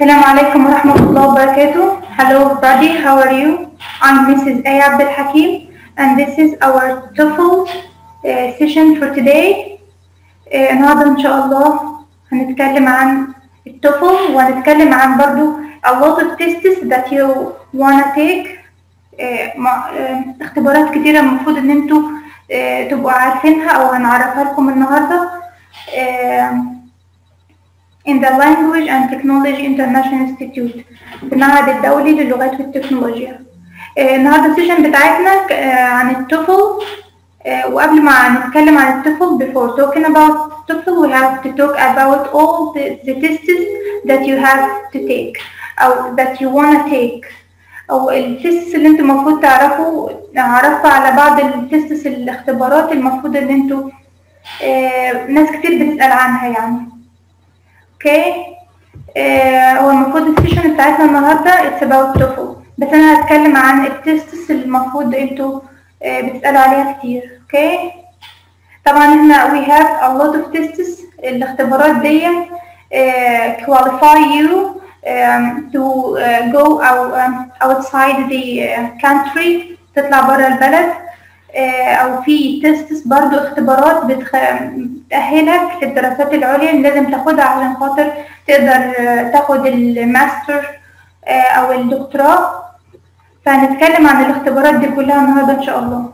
السلام عليكم ورحمة الله وبركاته. Hello everybody, how are you? I'm Mrs. A. Abdel Hakim and this is our TOEFL uh, session for today. Uh, النهاردة إن شاء الله هنتكلم عن التوفل وهنتكلم عن برضو a lot of tests that you wanna take uh, مع- uh, اختبارات كتيرة المفروض إن انتوا uh, تبقوا عارفينها أو هنعرفها لكم النهاردة. Uh, in the Language and Technology International Institute في المعهد الدولي للغات والتكنولوجيا آه، النهارده السيشن بتاعتنا ك- آه، عن التوفل آه، وقبل ما نتكلم عن التوفل before talking about TOEFL we have to talk about all the, the tests that you have to take أو that you wanna take أو التيست اللي انتوا المفروض تعرفوا نعرفها على بعض التيست الاختبارات المفروض ان انتوا آه، ناس كتير بتسأل عنها يعني اوكي آه، هو المفروض السيشن بتاعتنا النهارده اتس about TOEFL بس انا هتكلم عن التستس اللي المفروض انتوا آه، بتسألوا عليها كتير اوكي طبعا احنا we have a lot of tests الاختبارات دي آه، qualify you um, to uh, go out, um, outside the uh, country تطلع برا البلد آه، او في تيستس برضو اختبارات بتخ... بتأهلك للدراسات العليا اللي لازم تاخدها عشان خاطر تقدر آه، تاخد الماستر آه، او الدكتوراه فهنتكلم عن الاختبارات دي كلها النهارده ان شاء الله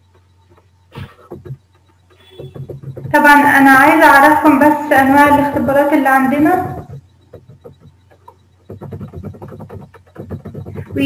طبعا انا عايزه اعرفكم بس انواع الاختبارات اللي عندنا و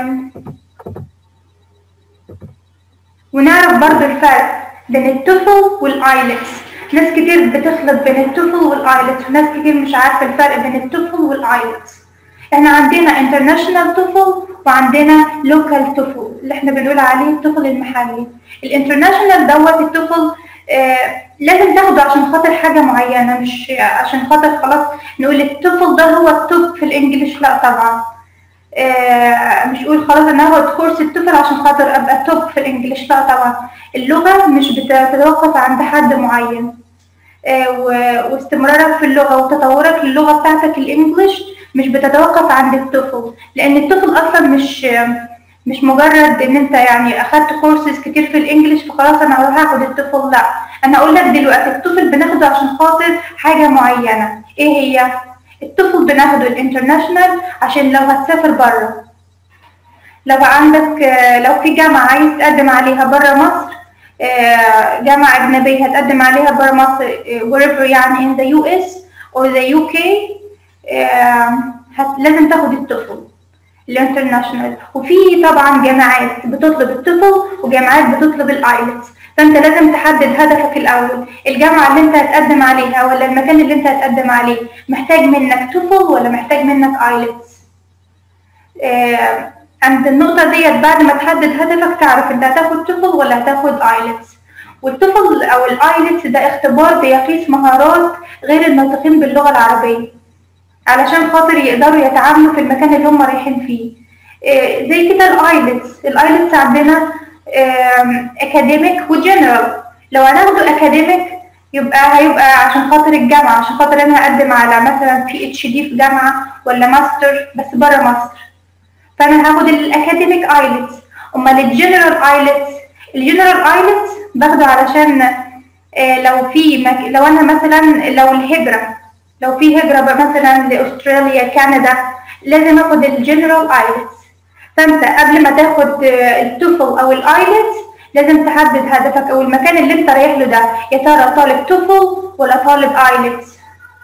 ونعرف برضو الفرق بين التوفل والايلتس ناس كتير بتخلط بين التوفل والايلتس وناس كتير مش عارفه الفرق بين التوفل والايلتس احنا عندنا international توفل وعندنا local توفل اللي احنا بنقول عليه التوفل المحلي الانترناشونال دوت التوفل آه لازم تاخده عشان خاطر حاجة معينة مش عشان خاطر خلاص نقول التوفل ده هو التوب في الانجليش لا طبعا آه، مش اقول خلاص انا هاخد كورس التوفل عشان خاطر ابقى توب في الانجليش لا طبعا اللغه مش بتتوقف عند حد معين آه، و- واستمرارك في اللغه وتطورك للغه بتاعتك الانجليش مش بتتوقف عند التوفل لان التوفل اصلا مش مش مجرد ان انت يعني اخدت كورسز كتير في الانجليش فخلاص انا هروح اخد التوفل لا انا اقول لك دلوقتي التوفل بناخده عشان خاطر حاجه معينه ايه هي التوفل بناخده الانترناشونال عشان لو هتسافر بره لو عندك آه، لو في جامعة عايز تقدم عليها بره مصر آه، جامعة أجنبية هتقدم عليها بره مصر آه، wherever يعني in the US or the UK آه، هت- لازم تاخد التوفل الانترناشونال وفي طبعا جامعات بتطلب التوفل وجامعات بتطلب الايلتس فانت لازم تحدد هدفك الاول الجامعه اللي انت هتقدم عليها ولا المكان اللي انت هتقدم عليه محتاج منك توفل ولا محتاج منك ايلتس آه، عند النقطة ديت بعد ما تحدد هدفك تعرف انت هتاخد توفل ولا هتاخد ايلتس والتوفل او الايلتس ده اختبار بيقيس مهارات غير الناطقين باللغة العربية علشان خاطر يقدروا يتعاملوا في المكان اللي هم رايحين فيه آه، زي كده الايلتس الايلتس عندنا اكاديميك وجنرال لو هناخده اكاديميك يبقى هيبقى عشان خاطر الجامعة عشان خاطر انا هقدم على مثلا في اتش دي في جامعة ولا ماستر بس بره مصر فانا هاخد الاكاديميك ايلتس امال الجنرال ايلتس الجنرال ايلتس باخده علشان آه، لو في مك... لو انا مثلا لو الهجرة لو في هجرة بقى مثلا لاستراليا كندا لازم اخد الجنرال ايلتس فانت قبل ما تاخد آه، التوفل او الايلتس لازم تحدد هدفك او المكان اللي انت رايح له ده يا ترى طالب توفل ولا طالب ايلتس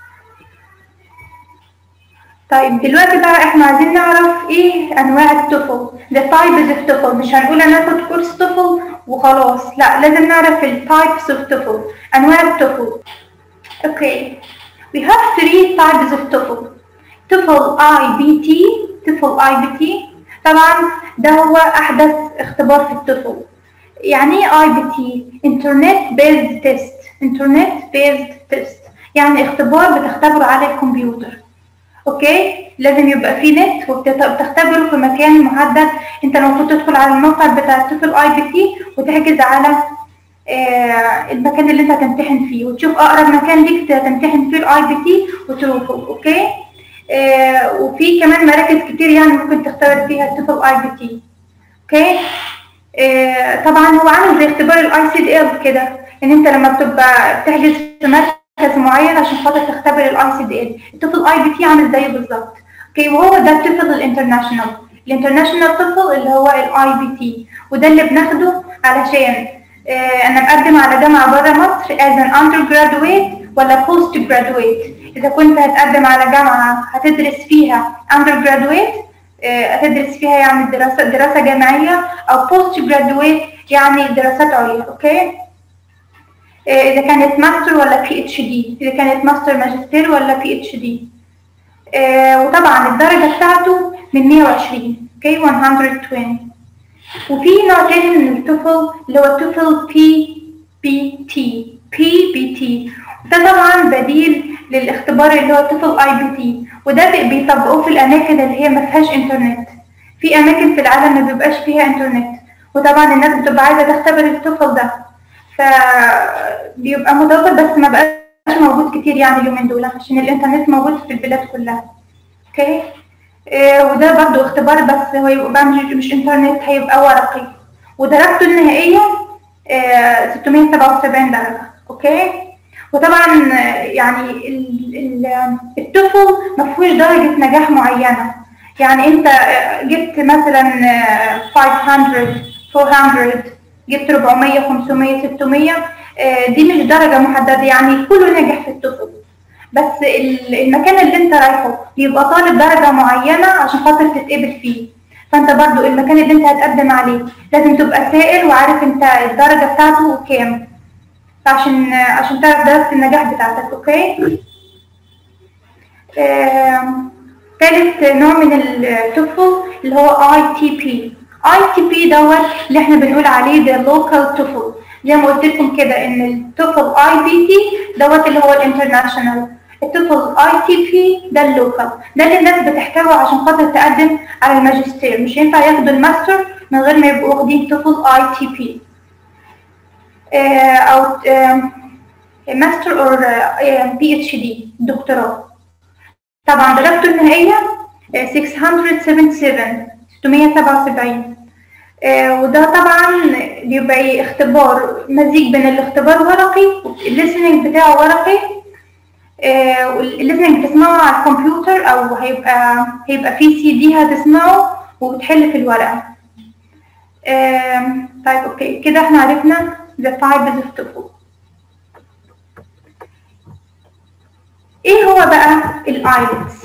طيب دلوقتي بقى احنا عايزين نعرف ايه انواع التوفل the types of TOEFL مش هنقول انا اخد كورس توفل وخلاص لا لازم نعرف ال types of TOEFL انواع التوفل اوكي we have three types of TOEFL TOEFL IBT TOEFL IBT طبعا ده هو احدث اختبار في التوفل يعني ايه IBT Internet Based Test Internet Based Test يعني اختبار بتختبره على الكمبيوتر اوكي لازم يبقى في نت وبتختبره في مكان محدد انت المفروض تدخل على الموقع بتاع التوفل اي بي تي وتحجز على آه المكان اللي انت هتمتحن فيه وتشوف اقرب مكان ليك تمتحن فيه الاي بي تي وتروحه اوكي آه وفي كمان مراكز كتير يعني ممكن تختبر فيها التوفل اي بي تي اوكي آه طبعا هو عامل زي اختبار الاي سي دي ال كده ان انت لما بتبقى بتحجز في مركز معين عشان خاطر تختبر الاي سي دي ال التوفل اي بي تي عامل زيه بالظبط اوكي وهو ده التوفل الانترناشونال الانترناشونال توفل اللي هو الاي بي تي وده اللي بناخده علشان آه انا مقدم على جامعه بره مصر as an undergraduate ولا post graduate اذا كنت هتقدم على جامعه هتدرس فيها undergraduate آه هتدرس فيها يعني دراسه دراسه جامعيه او post graduate يعني دراسات عليا اوكي آه اذا كانت ماستر ولا بي اتش دي اذا كانت ماستر ماجستير ولا بي اتش دي وطبعا الدرجه بتاعته من 120 اوكي 120 وفي نوع تاني من التوفل اللي هو التوفل بي بي تي بي بي تي ده طبعا بديل للاختبار اللي هو توفل اي بي تي وده بيطبقوه في الاماكن اللي هي ما فيهاش انترنت في اماكن في العالم ما بيبقاش فيها انترنت وطبعا الناس بتبقى عايزه تختبر التوفل ده فبيبقى متوفر بس ما بقاش موجود كتير يعني اليومين دول عشان الانترنت موجود في البلاد كلها اوكي إيه وده برضو اختبار بس هو يبقى مش, مش انترنت هيبقى ورقي ودرجته النهائية إيه 677 درجة اوكي وطبعا يعني التوفل ما فيهوش درجة نجاح معينة يعني انت جبت مثلا 500 400 جبت 400 500 600 دي مش درجة محددة يعني كله نجح في التوفل بس المكان اللي انت رايحه بيبقى طالب درجة معينة عشان خاطر تتقبل فيه فانت برضو المكان اللي انت هتقدم عليه لازم تبقى سائل وعارف انت الدرجة بتاعته كام عشان عشان تعرف درجة النجاح بتاعتك اوكي ثالث نوع من التوفل اللي هو اي تي بي اي تي بي دوت اللي احنا بنقول عليه ده لوكال توفل زي ما قلت لكم كده ان التوفل اي بي تي دوت اللي هو الانترناشونال التوفل اي تي بي ده اللوكال ده اللي الناس بتحتاجه عشان خاطر تقدم على الماجستير مش ينفع ياخدوا الماستر من غير ما يبقوا واخدين توفل اي تي بي او ماستر اور بي اتش دي دكتوراه طبعا درجته النهائيه 677 677 وده طبعا بيبقى اختبار مزيج بين الاختبار ورقي الليسننج بتاعه ورقي الليسننج بتسمعه على الكمبيوتر او هيبقى هيبقى في سي دي هتسمعه وبتحل في الورقه طيب اوكي كده احنا عرفنا the types of TOEFL ايه هو بقى الايلتس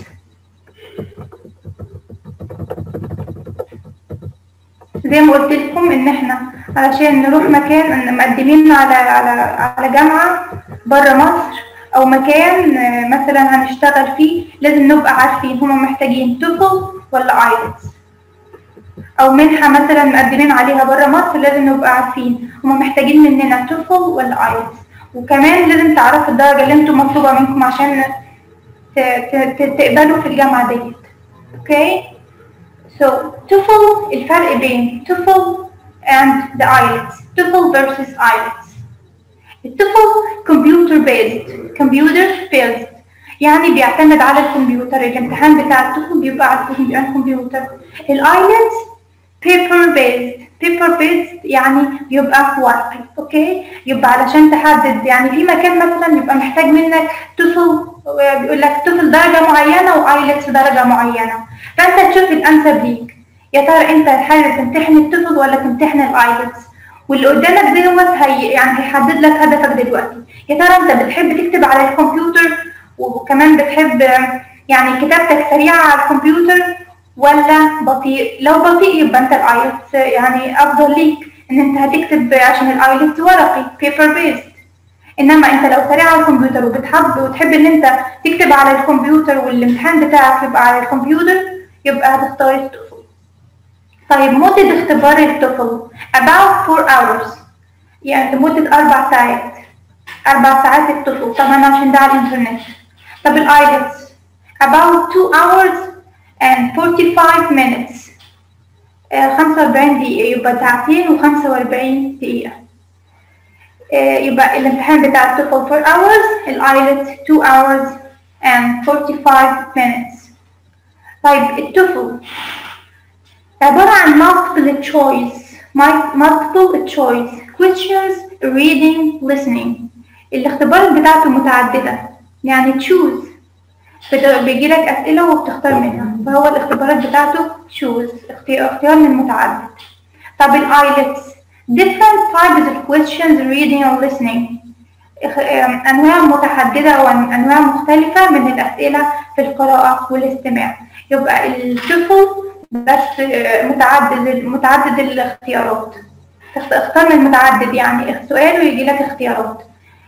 زي ما قلت لكم ان احنا علشان نروح مكان مقدمين على على على جامعه بره مصر او مكان مثلا هنشتغل فيه لازم نبقى عارفين هما محتاجين توفل ولا ايلتس او منحه مثلا مقدمين عليها بره مصر لازم نبقى عارفين هما محتاجين مننا توفل ولا ايلتس وكمان لازم تعرفوا الدرجه اللي انتم مطلوبه منكم عشان تقبلوا في الجامعه ديت اوكي So TOEFL الفرق بين TOEFL and the IELTS TOEFL versus IELTS التوفل computer based computer based يعني بيعتمد على الكمبيوتر الامتحان بتاع التوفل بيبقى على الكمبيوتر الايلتس paper based paper based يعني بيبقى ورقي اوكي يبقى علشان تحدد يعني في مكان مثلا يبقى محتاج منك توفل بيقول لك توفل درجه معينه وايلتس درجه معينه فانت تشوف الانسب ليك يا ترى انت حابب تمتحن التوفل ولا تمتحن الايلتس واللي قدامك دوت هي يعني هيحدد لك هدفك دلوقتي يا ترى انت بتحب تكتب على الكمبيوتر وكمان بتحب يعني كتابتك سريعه على الكمبيوتر ولا بطيء لو بطيء يبقى انت الايلتس يعني افضل ليك ان انت هتكتب عشان الايلتس ورقي بيبر بيست انما انت لو سريع على الكمبيوتر وبتحب وتحب ان انت تكتب على الكمبيوتر والامتحان بتاعك يبقى على الكمبيوتر يبقى هتختار التوفل طيب مدة اختبار التوفل about 4 hours يعني لمدة أربع ساعات أربع ساعات التوفل طبعا عشان ده على الإنترنت طب الآيلتس about 2 hours and 45 minutes آه 45 دقيقة يبقى ساعتين و45 دقيقة آه يبقى الامتحان بتاع التوفل 4 hours الآيلتس 2 hours and 45 minutes طيب التوفل عبارة عن multiple choice multiple choice questions reading listening الاختبارات بتاعته متعددة يعني choose بيجي لك أسئلة وبتختار منها فهو الاختبارات بتاعته choose اختيار من متعدد طب الايلتس different types of questions reading and listening أنواع متعددة وأنواع مختلفة من الأسئلة في القراءة والاستماع يبقى التوفل بس متعدد متعدد الاختيارات اختار من متعدد يعني سؤال ويجي لك اختيارات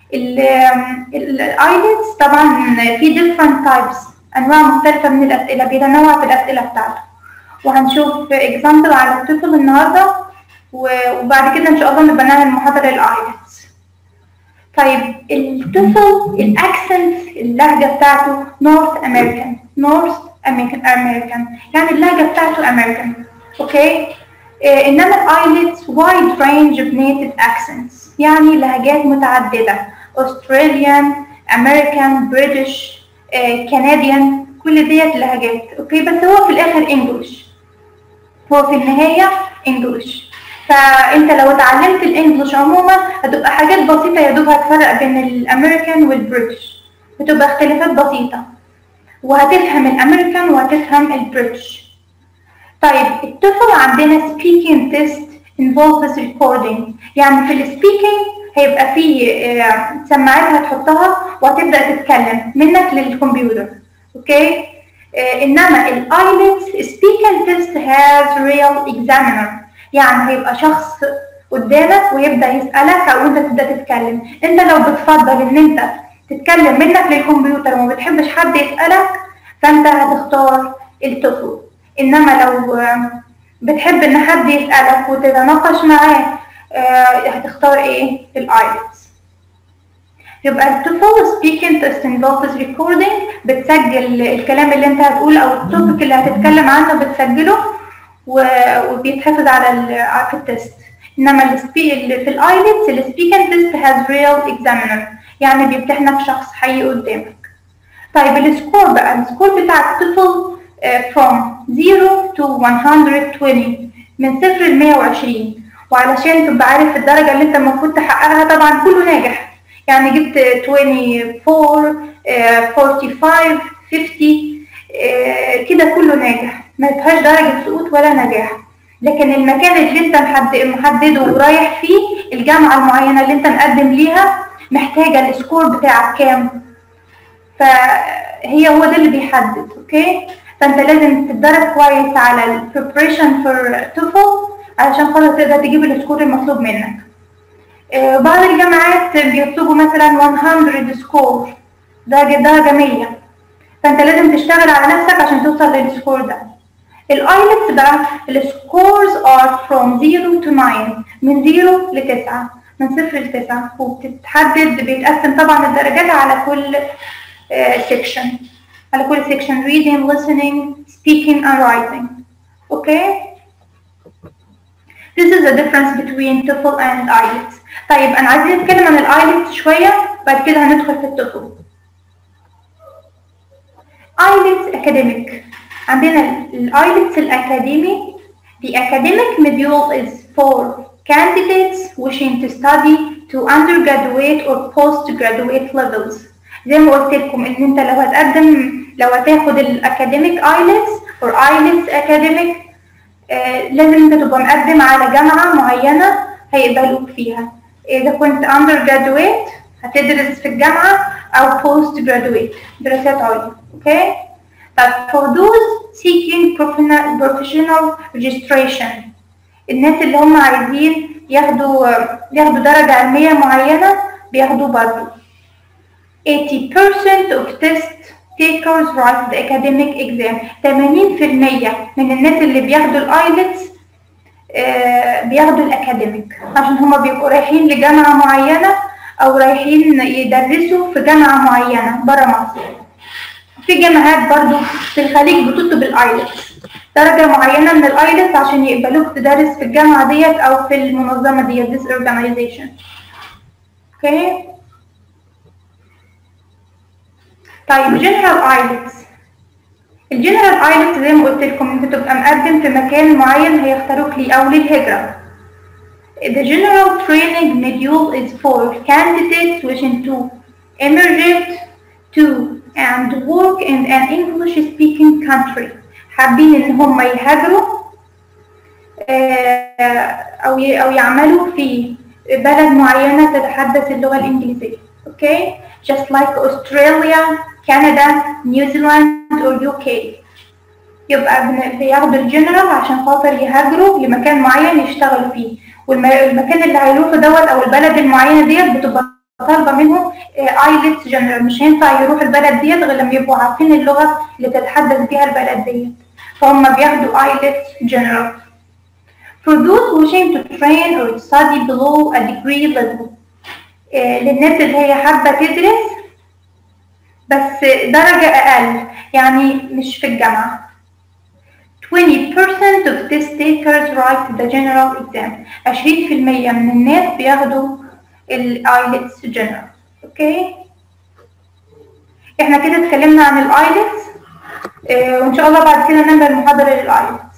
الايلتس طبعا في different types انواع مختلفه من الاسئله بيتنوع في الاسئله بتاعته وهنشوف اكزامبل على التوفل النهارده وبعد كده ان شاء الله نبقى نعمل محاضره الايلتس طيب التوفل الاكسنت اللهجه بتاعته نورث امريكان نورث امريكان يعني اللهجه بتاعته امريكان اوكي إيه انما الايلتس وايد رينج اوف نيتيف اكسنتس يعني لهجات متعدده استراليان امريكان بريتش كنديان كل ديت لهجات اوكي بس هو في الاخر انجلش هو في النهايه انجلش فانت لو اتعلمت الانجليش عموما هتبقى حاجات بسيطه يا دوب هتفرق بين الامريكان والبريتش بتبقى اختلافات بسيطه وهتفهم الامريكان وهتفهم البريتش طيب التوفل عندنا speaking test involves recording يعني في السبيكينج هيبقى في سماعات هتحطها وهتبدا تتكلم منك للكمبيوتر اوكي انما الايلتس speaking test has real examiner يعني هيبقى شخص قدامك ويبدا يسالك او انت تبدا تتكلم انت لو بتفضل ان انت تتكلم منك للكمبيوتر وما بتحبش حد يسالك فانت هتختار التوفل انما لو بتحب ان حد يسالك وتتناقش معاه هتختار ايه الايلتس يبقى التوفل speaking test involves recording بتسجل الكلام اللي انت هتقوله او التوبيك اللي هتتكلم عنه بتسجله وبيتحفظ على في التست انما السبي اللي في الايلتس السبيكنج تيست هاز ريال اكزامينر يعني بيمتحنك شخص حي قدامك طيب السكور بقى السكور بتاع التوفل from 0 to 120 من صفر ل 120 وعلشان تبقى عارف الدرجة اللي انت المفروض تحققها طبعا كله ناجح يعني جبت 24 45 50 كده كله ناجح ما فيهاش درجة سقوط ولا نجاح لكن المكان اللي انت محدده ورايح فيه الجامعة المعينة اللي انت مقدم ليها محتاجة السكور بتاعك كام فهي هو ده اللي بيحدد اوكي فانت لازم تتدرب كويس على ال preparation for TOEFL علشان خاطر تقدر تجيب السكور المطلوب منك بعض الجامعات بيطلبوا مثلا 100 سكور درجة درجة 100 فانت لازم تشتغل على نفسك عشان توصل للسكور ده الايلتس بقى السكورز ار فروم 0 to 9 من 0 ل 9 من 0 ل 9 وبتتحدد بيتقسم طبعا الدرجات على كل سيكشن على كل سيكشن reading listening speaking and writing okay This is the difference between TOEFL and IELTS طيب انا عايزين نتكلم عن الايلتس شويه بعد كده هندخل في التوفل IELTS academic عندنا الايلتس الاكاديمي The academic module is for candidates wishing to study to undergraduate or postgraduate levels زي ما قلت لكم ان انت لو هتقدم لو هتاخد الاكاديميك ايلتس or ايلتس academic آه لازم انت تبقى مقدم على جامعة معينة هيقبلوك فيها اذا كنت undergraduate هتدرس في الجامعة او postgraduate دراسات عليا اوكي طب for those seeking professional registration الناس اللي هم عايزين ياخدوا ياخدوا درجة علمية معينة بياخدوا برضه 80% of test takers write the academic exam 80% من الناس اللي بياخدوا الايلتس آه بياخدوا الاكاديميك عشان هما بيبقوا رايحين لجامعة معينة او رايحين يدرسوا في جامعة معينة برا مصر في جامعات برضو في الخليج بتطلب الايلتس درجة معينة من الايلتس عشان يقبلوك تدرس في الجامعة ديت او في المنظمة ديت this organization اوكي okay. طيب general ايلتس الجنرال ايلتس زي ما قلت لكم انت تبقى مقدم في مكان معين هيختاروك ليه او للهجرة The general training module is for candidates wishing to immigrate to and work in an English speaking country حابين ان هم يهاجروا او او يعملوا في بلد معينة تتحدث اللغة الإنجليزية اوكي just like Australia Canada New Zealand or UK يبقى بياخدوا الجنرال عشان خاطر يهاجروا لمكان معين يشتغلوا فيه والمكان اللي هيروحوا دوت او البلد المعينه ديت بتبقى طالبه منهم ايلتس جنرال مش هينفع يروحوا البلد ديت غير لما يبقوا عارفين اللغه اللي تتحدث بيها البلد ديت فهم بياخدوا ايلتس جنرال For those wishing to train or study below a degree level للناس اللي هي حابة تدرس بس درجة أقل يعني مش في الجامعة 20% of test takers write the general exam 20% من الناس بياخدوا ال IELTS general اوكي احنا كده اتكلمنا عن ال IELTS اه وان شاء الله بعد كده نعمل محاضرة لل IELTS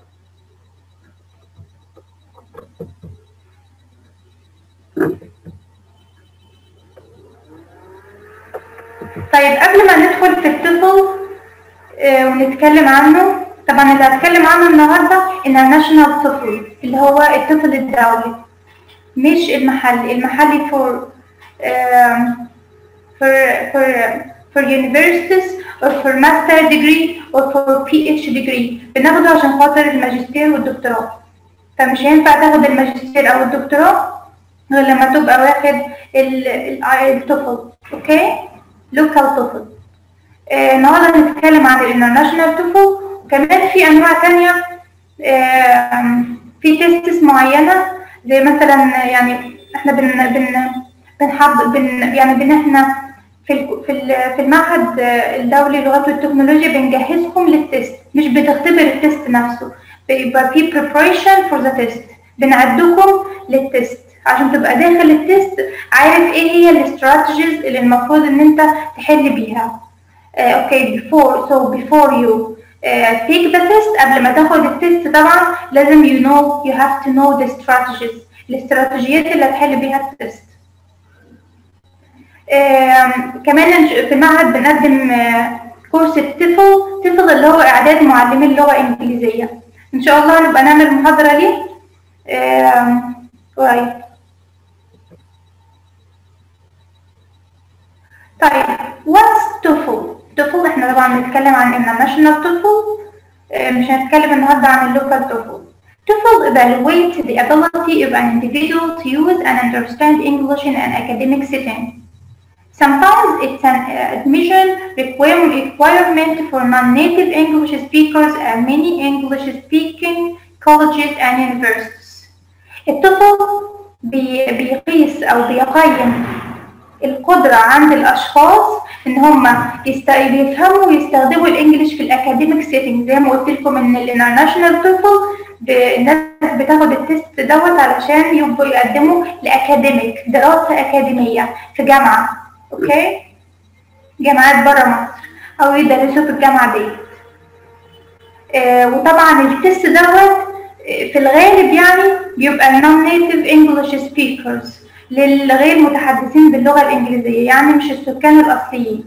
طيب قبل ما ندخل في الطفل اه ونتكلم عنه طبعا اللي هتكلم عنه النهارده international طفل اللي هو الطفل الدولي مش المحلي المحلي for um, for for for universities or for master degree or for PhD degree بناخده عشان خاطر الماجستير والدكتوراه فمش هينفع تاخد الماجستير او الدكتوراه غير لما تبقى واخد الطفل اوكي لوكال طفل آه النهارده هنتكلم عن الانترناشونال طفل وكمان في انواع تانية آه في تيستس معينه زي مثلا يعني احنا بن بن بنحب بن يعني بن احنا في في في المعهد الدولي للغات والتكنولوجيا بنجهزهم للتست مش بتختبر التست نفسه بيبقى في preparation for the test بنعدكم للتست عشان تبقى داخل التست عارف ايه هي الاستراتيجيز اللي المفروض ان انت تحل بيها اوكي uh, okay, before so before you uh, take the test قبل ما تاخد التست طبعا لازم you know you have to know the strategies الاستراتيجيات اللي هتحل بيها التست uh, كمان في المعهد بنقدم كورس التفل تفل اللي هو اعداد معلمين اللغه الانجليزيه ان شاء الله نبقى نعمل محاضره ليه قريب طيب what's TOEFL TOEFL احنا طبعا بنتكلم عن international TOEFL مش هنتكلم النهارده عن اللوكال TOEFL TOEFL evaluates the ability of an individual to use and understand English in an academic setting. Sometimes it's an admission requirement for non-native English speakers and many English-speaking colleges and universities. الطفل بي بيقيس أو بيقيم القدرة عند الأشخاص إن هم يست... بيفهموا ويستخدموا الإنجليش في الأكاديميك سيتنج زي ما قلت لكم إن الانترناشونال توفل ب... الناس بتاخد التست دوت علشان يبقوا يقدموا لأكاديميك دراسة أكاديمية في جامعة أوكي جامعات برا مصر أو يدرسوا في الجامعة دي آه وطبعا التست دوت في الغالب يعني بيبقى non native English speakers للغير متحدثين باللغة الإنجليزية يعني مش السكان الأصليين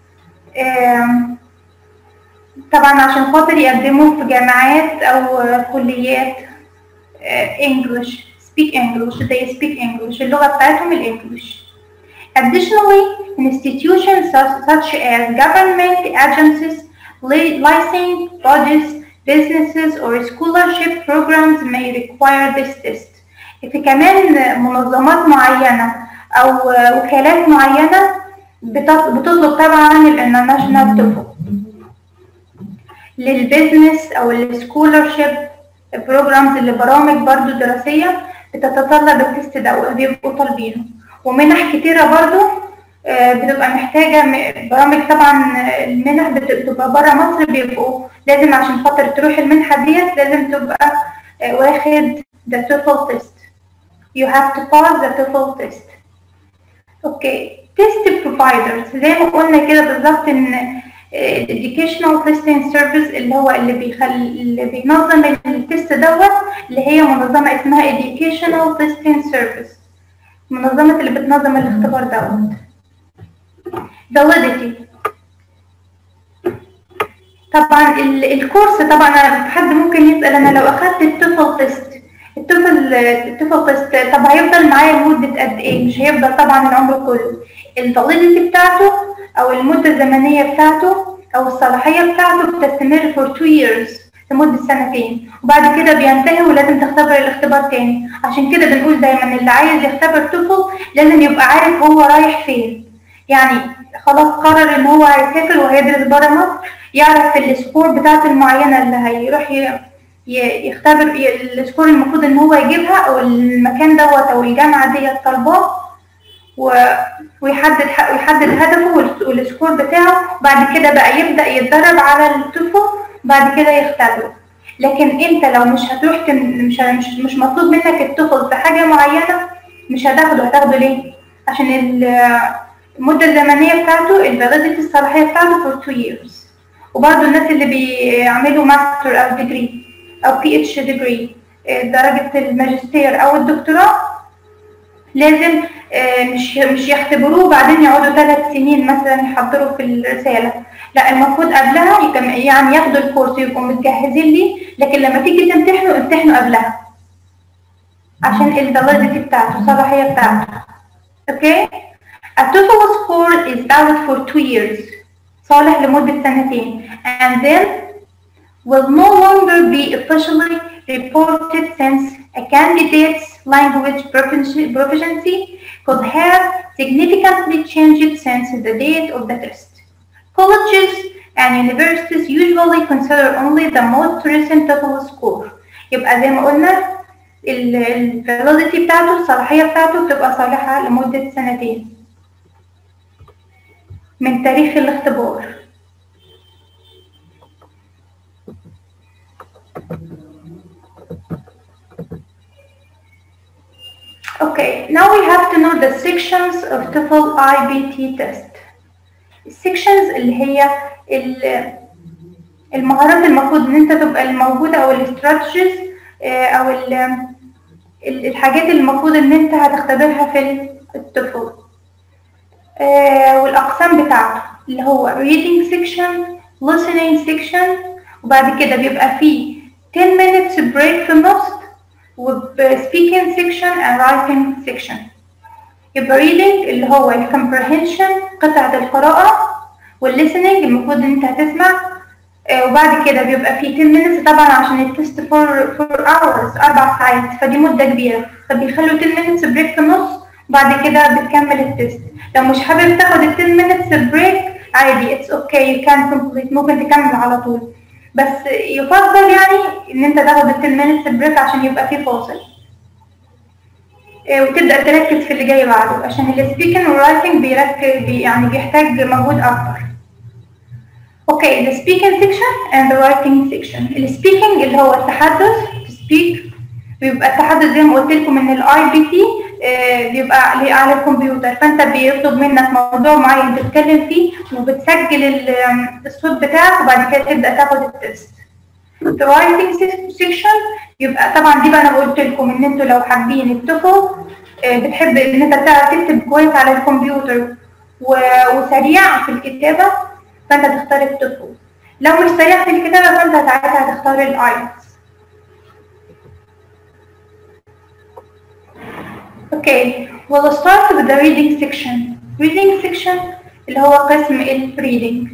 طبعا عشان خاطر يقدموا في جامعات أو كليات English speak English they speak English اللغة بتاعتهم الإنجليش Additionally, institutions such as government agencies, licensed bodies, businesses or scholarship programs may require this test. في كمان منظمات معينة أو وكالات معينة بتطلب طبعا الانترناشونال توفل للبيزنس أو السكولرشيب بروجرامز اللي برامج برضو دراسية بتتطلب التست ده بيبقوا طالبينه ومنح كتيرة برضو بتبقى محتاجة برامج طبعا المنح بتبقى برا مصر بيبقوا لازم عشان خاطر تروح المنحة ديت لازم تبقى واخد the TOEFL test you have to pass the TOEFL test اوكي test providers زي ما قلنا كده بالظبط ان educational testing service اللي هو اللي بيخل اللي بينظم التست دوت اللي هي منظمة اسمها educational testing service المنظمة اللي بتنظم الاختبار دوت validity طبعا الكورس طبعا انا حد ممكن يسال انا لو اخدت التوفل تيست التوفل التوفل تيست طب هيفضل معايا لمده قد ايه مش هيفضل طبعا العمر كله الفاليديتي بتاعته او المده الزمنيه بتاعته او الصلاحيه بتاعته بتستمر for 2 years لمدة سنتين وبعد كده بينتهي ولازم تختبر الاختبار تاني عشان كده بنقول دايما اللي عايز يختبر توفل لازم يبقى عارف هو رايح فين يعني خلاص قرر ان هو هيسافر وهيدرس بره مصر يعرف السكور بتاعته المعينة اللي هيروح يختبر السكور المفروض ان هو يجيبها او المكان دوت او الجامعة ديت طالباه ويحدد ويحدد هدفه والسكور بتاعه بعد كده بقى يبدأ يتدرب على التوفل بعد كده يختبره لكن انت لو مش هتروح مش مش مش مطلوب منك التوفل في حاجة معينة مش هتاخده هتاخده ليه؟ عشان المدة الزمنية بتاعته الفاليديتي الصلاحية بتاعته for 2 years وبرضه الناس اللي بيعملوا ماستر او ديجري او بي اتش ديجري درجة الماجستير او الدكتوراه لازم مش مش يختبروه وبعدين يقعدوا ثلاث سنين مثلا يحضروا في الرسالة لا المفروض قبلها يعني ياخدوا الكورس ويبقوا متجهزين ليه لكن لما تيجي تمتحنوا امتحنوا قبلها عشان الفاليديتي بتاعته الصلاحية بتاعته اوكي A TOEFL score is valid for two years صالح لمدة سنتين and then will no longer be officially reported since a candidate's language proficiency could have significantly changed since the date of the test. Colleges and universities usually consider only the most recent TOEFL score. يبقى زي ما قلنا الفاليديتي بتاعته الصلاحية بتاعته بتبقى صالحة لمدة سنتين من تاريخ الاختبار Okay, now we have to know the sections of TOEFL IBT test. السكشنز اللي هي المهارات المفروض ان انت تبقى الموجودة او الاستراتيجيز او الحاجات اللي المفروض ان انت هتختبرها في التوفل والاقسام بتاعته اللي هو reading section listening section وبعد كده بيبقى فيه 10 minutes break في النص و speaking section and writing section يبقى reading اللي هو ال comprehension قطعة القراءة وال listening المفروض ان انت هتسمع وبعد كده بيبقى فيه 10 minutes طبعا عشان التست for, for hours أربع ساعات فدي مدة كبيرة فبيخلوا 10 minutes break في النص وبعد كده بتكمل التست لو مش حابب تاخد ال 10 minutes break عادي it's okay you can complete ممكن تكمل على طول بس يفضل يعني ان انت تاخد ال 10 minutes break عشان يبقى في فاصل وتبدا تركز في اللي جاي بعده عشان السبيكنج والرايتنج بيركز بي يعني بيحتاج مجهود اكتر اوكي the speaking section and the writing section السبيكنج اللي هو التحدث to speak بيبقى التحدث زي ما قلت لكم ان الاي بي تي بيبقى على الكمبيوتر فانت بيطلب منك موضوع معين تتكلم فيه وبتسجل الصوت بتاعك وبعد كده تبدا تاخد التست the writing section يبقى طبعا دي بقى انا قلت لكم ان انتوا لو حابين التوفل بتحب ان انت تعرف تكتب كويس على الكمبيوتر وسريع في الكتابه فانت تختار التوفل لو مش سريع في الكتابه فانت ساعتها هتختار الايلتس Okay, we'll start with the reading section. Reading section اللي هو قسم ال reading.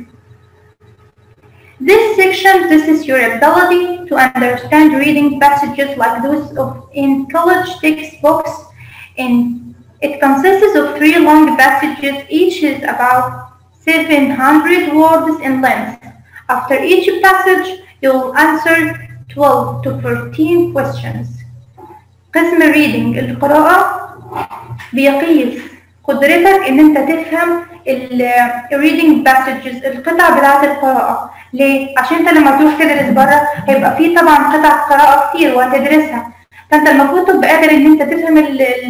This section tests your ability to understand reading passages like those of in college textbooks. In it consists of three long passages, each is about 700 words in length. After each passage, you will answer 12 to 14 questions. قسم reading القراءة بيقيس قدرتك ان انت تفهم ال reading passages القطع بتاعة القراءة ليه؟ عشان انت لما تروح تدرس بره هيبقى في طبعا قطع قراءة كتير وهتدرسها فانت المفروض تبقى قادر ان انت تفهم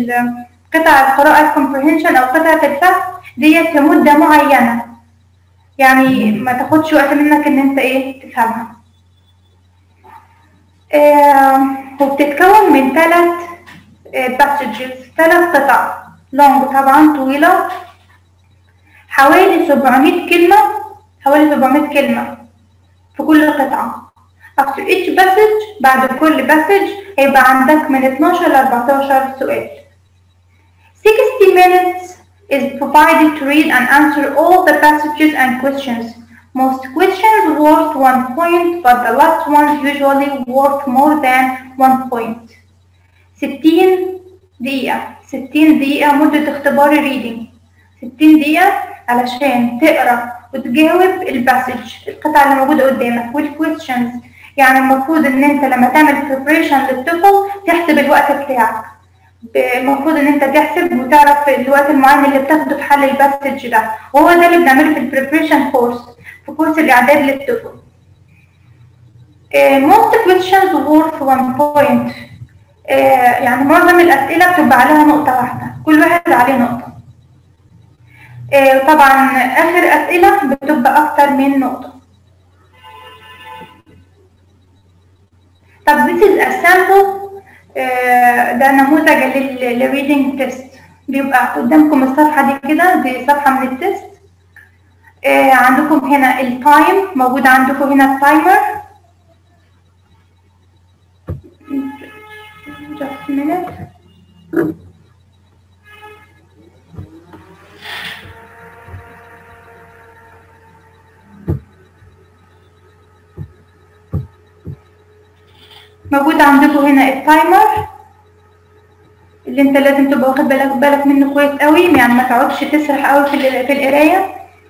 قطع القراءة الكومبريهنشن او قطعة الفهم ديت لمدة معينة يعني ما تاخدش وقت منك ان انت ايه تفهمها آه وبتتكون من ثلاث باسجز ثلاث قطع لونج طبعا طويلة حوالي 700 كلمة حوالي 700 كلمة في كل قطعة after each passage بعد كل passage هيبقى عندك من 12 ل 14 سؤال 60 minutes is provided to read and answer all the passages and questions. Most questions worth one point, but the last ones usually worth more than one point. 60 دقيقة 60 دقيقة مدة اختبار الريدنج 60 دقيقة علشان تقرا وتجاوب الباسج القطعة اللي موجودة قدامك والكويشنز يعني المفروض ان انت لما تعمل preparation للطفل تحسب الوقت بتاعك المفروض ان انت تحسب وتعرف الوقت المعين اللي بتاخده في حل الباسج ده وهو ده اللي بنعمله في البريبريشن كورس في كورس الاعداد للطفل most questions worth one point يعني معظم الاسئله بتبقى عليها نقطه واحده كل واحد عليه نقطه طبعا اخر اسئله بتبقى اكتر من نقطه طب this is a sample ده نموذج للريدنج تيست بيبقى قدامكم الصفحة دي كده دي صفحة من التيست عندكم هنا التايم موجود عندكم هنا التايمر just a minute موجود عندكم هنا التايمر اللي انت لازم تبقى واخد بالك بالك منه كويس قوي يعني ما تقعدش تسرح قوي في في القرايه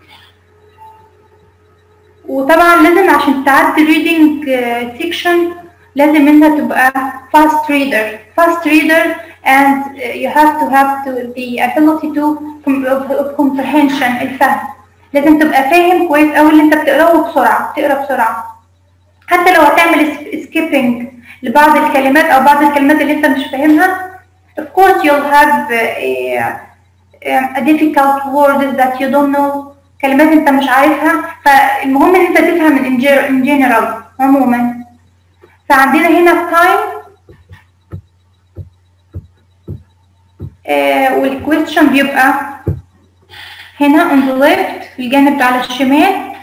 وطبعا لازم عشان تعدي reading سيكشن لازم انت تبقى fast reader fast reader and you have to have to the ability to of comprehension الفهم لازم تبقى فاهم كويس قوي اللي انت بتقراه بسرعه تقرا بسرعه حتى لو هتعمل skipping لبعض الكلمات او بعض الكلمات اللي انت مش فاهمها of course you'll have a, a difficult words that you don't know كلمات انت مش عارفها فالمهم ان انت تفهم in general عموما فعندنا هنا time آه والكويشن بيبقى هنا on the left في الجانب على الشمال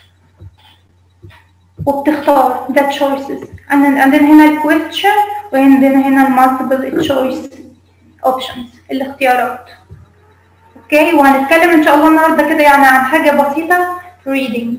وبتختار the choices عندنا هنا الكويشن وعندنا هنا المالتيبل choice options الاختيارات اوكي وهنتكلم ان شاء الله النهارده كده يعني عن حاجه بسيطه reading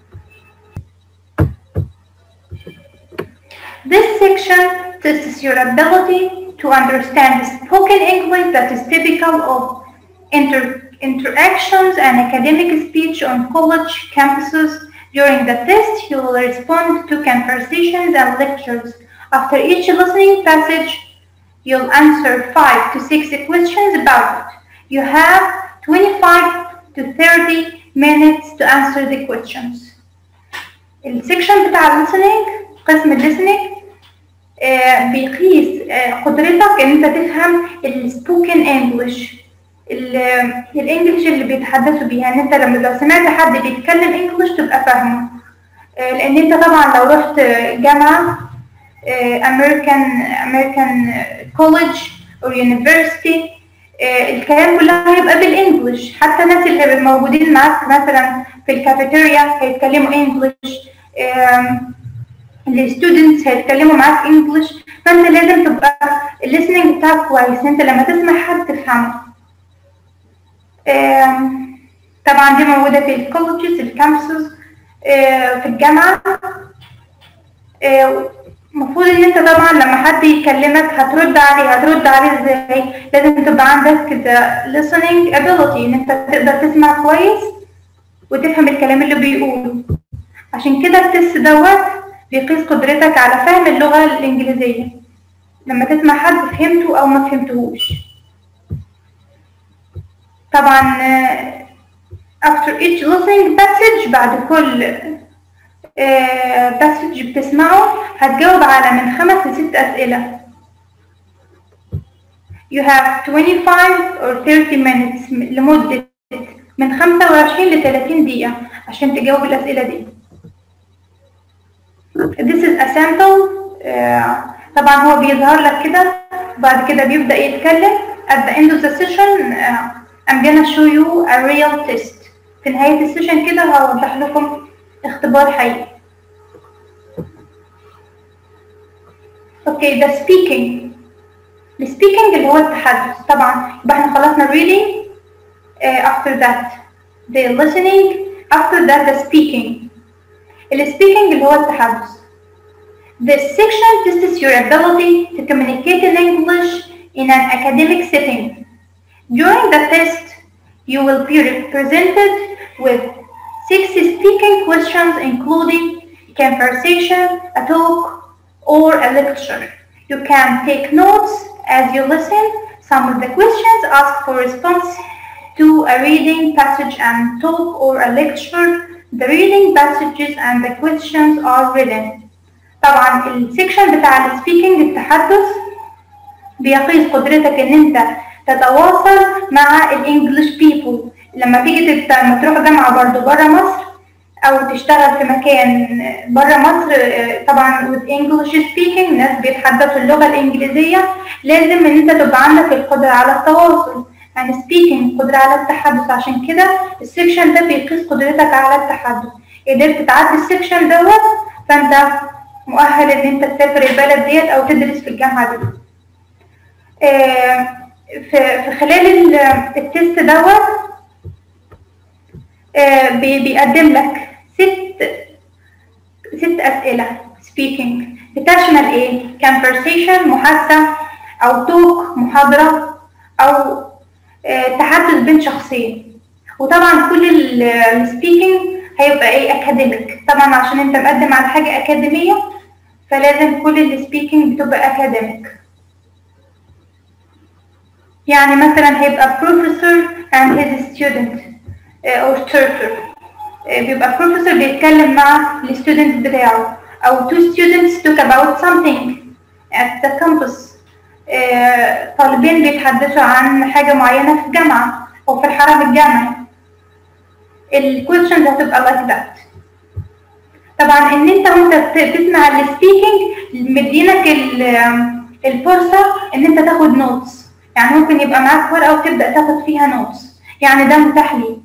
This section tests your ability to understand spoken English that is typical of inter interactions and academic speech on college campuses. During the test, you will respond to conversations and lectures. After each listening passage, you'll answer 5 to 6 questions about it. You have 25 to 30 minutes to answer the questions. السكشن بتاع listening قسم الليسننج آه بيقيس آه قدرتك ان انت تفهم السبوكن انجلش الانجليش اللي بيتحدثوا بيها ان انت لما لو سمعت حد بيتكلم انجلش تبقى فاهمه آه لان انت طبعا لو رحت جامعه امريكان امريكان كوليدج او يونيفرسيتي الكلام كله هيبقى بالانجلش حتى الناس اللي موجودين معاك مثلا في الكافيتيريا هيتكلموا انجلش الستودنتس هيتكلموا معاك انجلش فانت لازم تبقى الليسننج بتاعك كويس انت لما تسمع حد تفهمه طبعا دي موجوده في الكولجز الكامبسز في الجامعه المفروض ان انت طبعا لما حد يكلمك هترد عليه هترد عليه ازاي لازم تبقى عندك كده listening ability ان انت تقدر تسمع كويس وتفهم الكلام اللي بيقوله عشان كده التست دوت بيقيس قدرتك على فهم اللغة الإنجليزية لما تسمع حد فهمته أو ما فهمتهوش طبعا after each listening passage بعد كل باسج بتسمعه هتجاوب على من خمس لست أسئلة you have 25 or 30 minutes لمدة من 25 ل 30 دقيقة عشان تجاوب الأسئلة دي This is a sample آه، طبعا هو بيظهر لك كده بعد كده بيبدأ يتكلم at the end of the session آه، I'm gonna show you a real test في نهاية السيشن كده هوضح لكم اختبار حقيقي اوكي ده speaking السبيكنج اللي هو التحدث طبعا يبقى احنا خلصنا reading uh, after that the listening after that the speaking السبيكنج اللي هو التحدث This section tests your ability to communicate in English in an academic setting. During the test, you will be presented with six speaking questions including conversation, a talk, or a lecture. You can take notes as you listen. Some of the questions ask for response to a reading passage and talk or a lecture. The reading passages and the questions are written. طبعا السكشن بتاع السبيكنج التحدث بيقيس قدرتك ان انت تتواصل مع الانجليش بيبل لما تيجي تت- لما تروح جامعه برضو بره مصر او تشتغل في مكان بره مصر آه، طبعا with English speaking ناس بيتحدثوا اللغه الانجليزيه لازم ان انت تبقى عندك القدره على التواصل يعني speaking قدره على التحدث عشان كده السكشن ده بيقيس قدرتك على التحدث قدرت تعدي السكشن دوت فانت مؤهل ان انت تسافر البلد ديت او تدرس في الجامعه دي آه، في في خلال ال- التست دوت آه، بي- بيقدم لك ست ست أسئلة speaking بتشمل إيه؟ conversation محادثة أو توك محاضرة أو آه، تحدث بين شخصين وطبعا كل السبيكينج هيبقى ايه اكاديميك طبعا عشان انت مقدم على حاجة اكاديمية فلازم كل السبيكينج بتبقى اكاديميك يعني مثلا هيبقى professor and his student آه، or tutor آه، بيبقى professor بيتكلم مع الستودنت بتاعه أو two students talk about something at the campus آه، طالبين بيتحدثوا عن حاجة معينة في الجامعة أو في الحرم الجامعي ال questions هتبقى like that طبعا ان انت وانت بت- بتسمع السبيكينج مدينك ال- الفرصة ان انت تاخد نوتس يعني ممكن يبقى معاك ورقة وتبدأ تاخد فيها نوتس يعني ده متاح ليك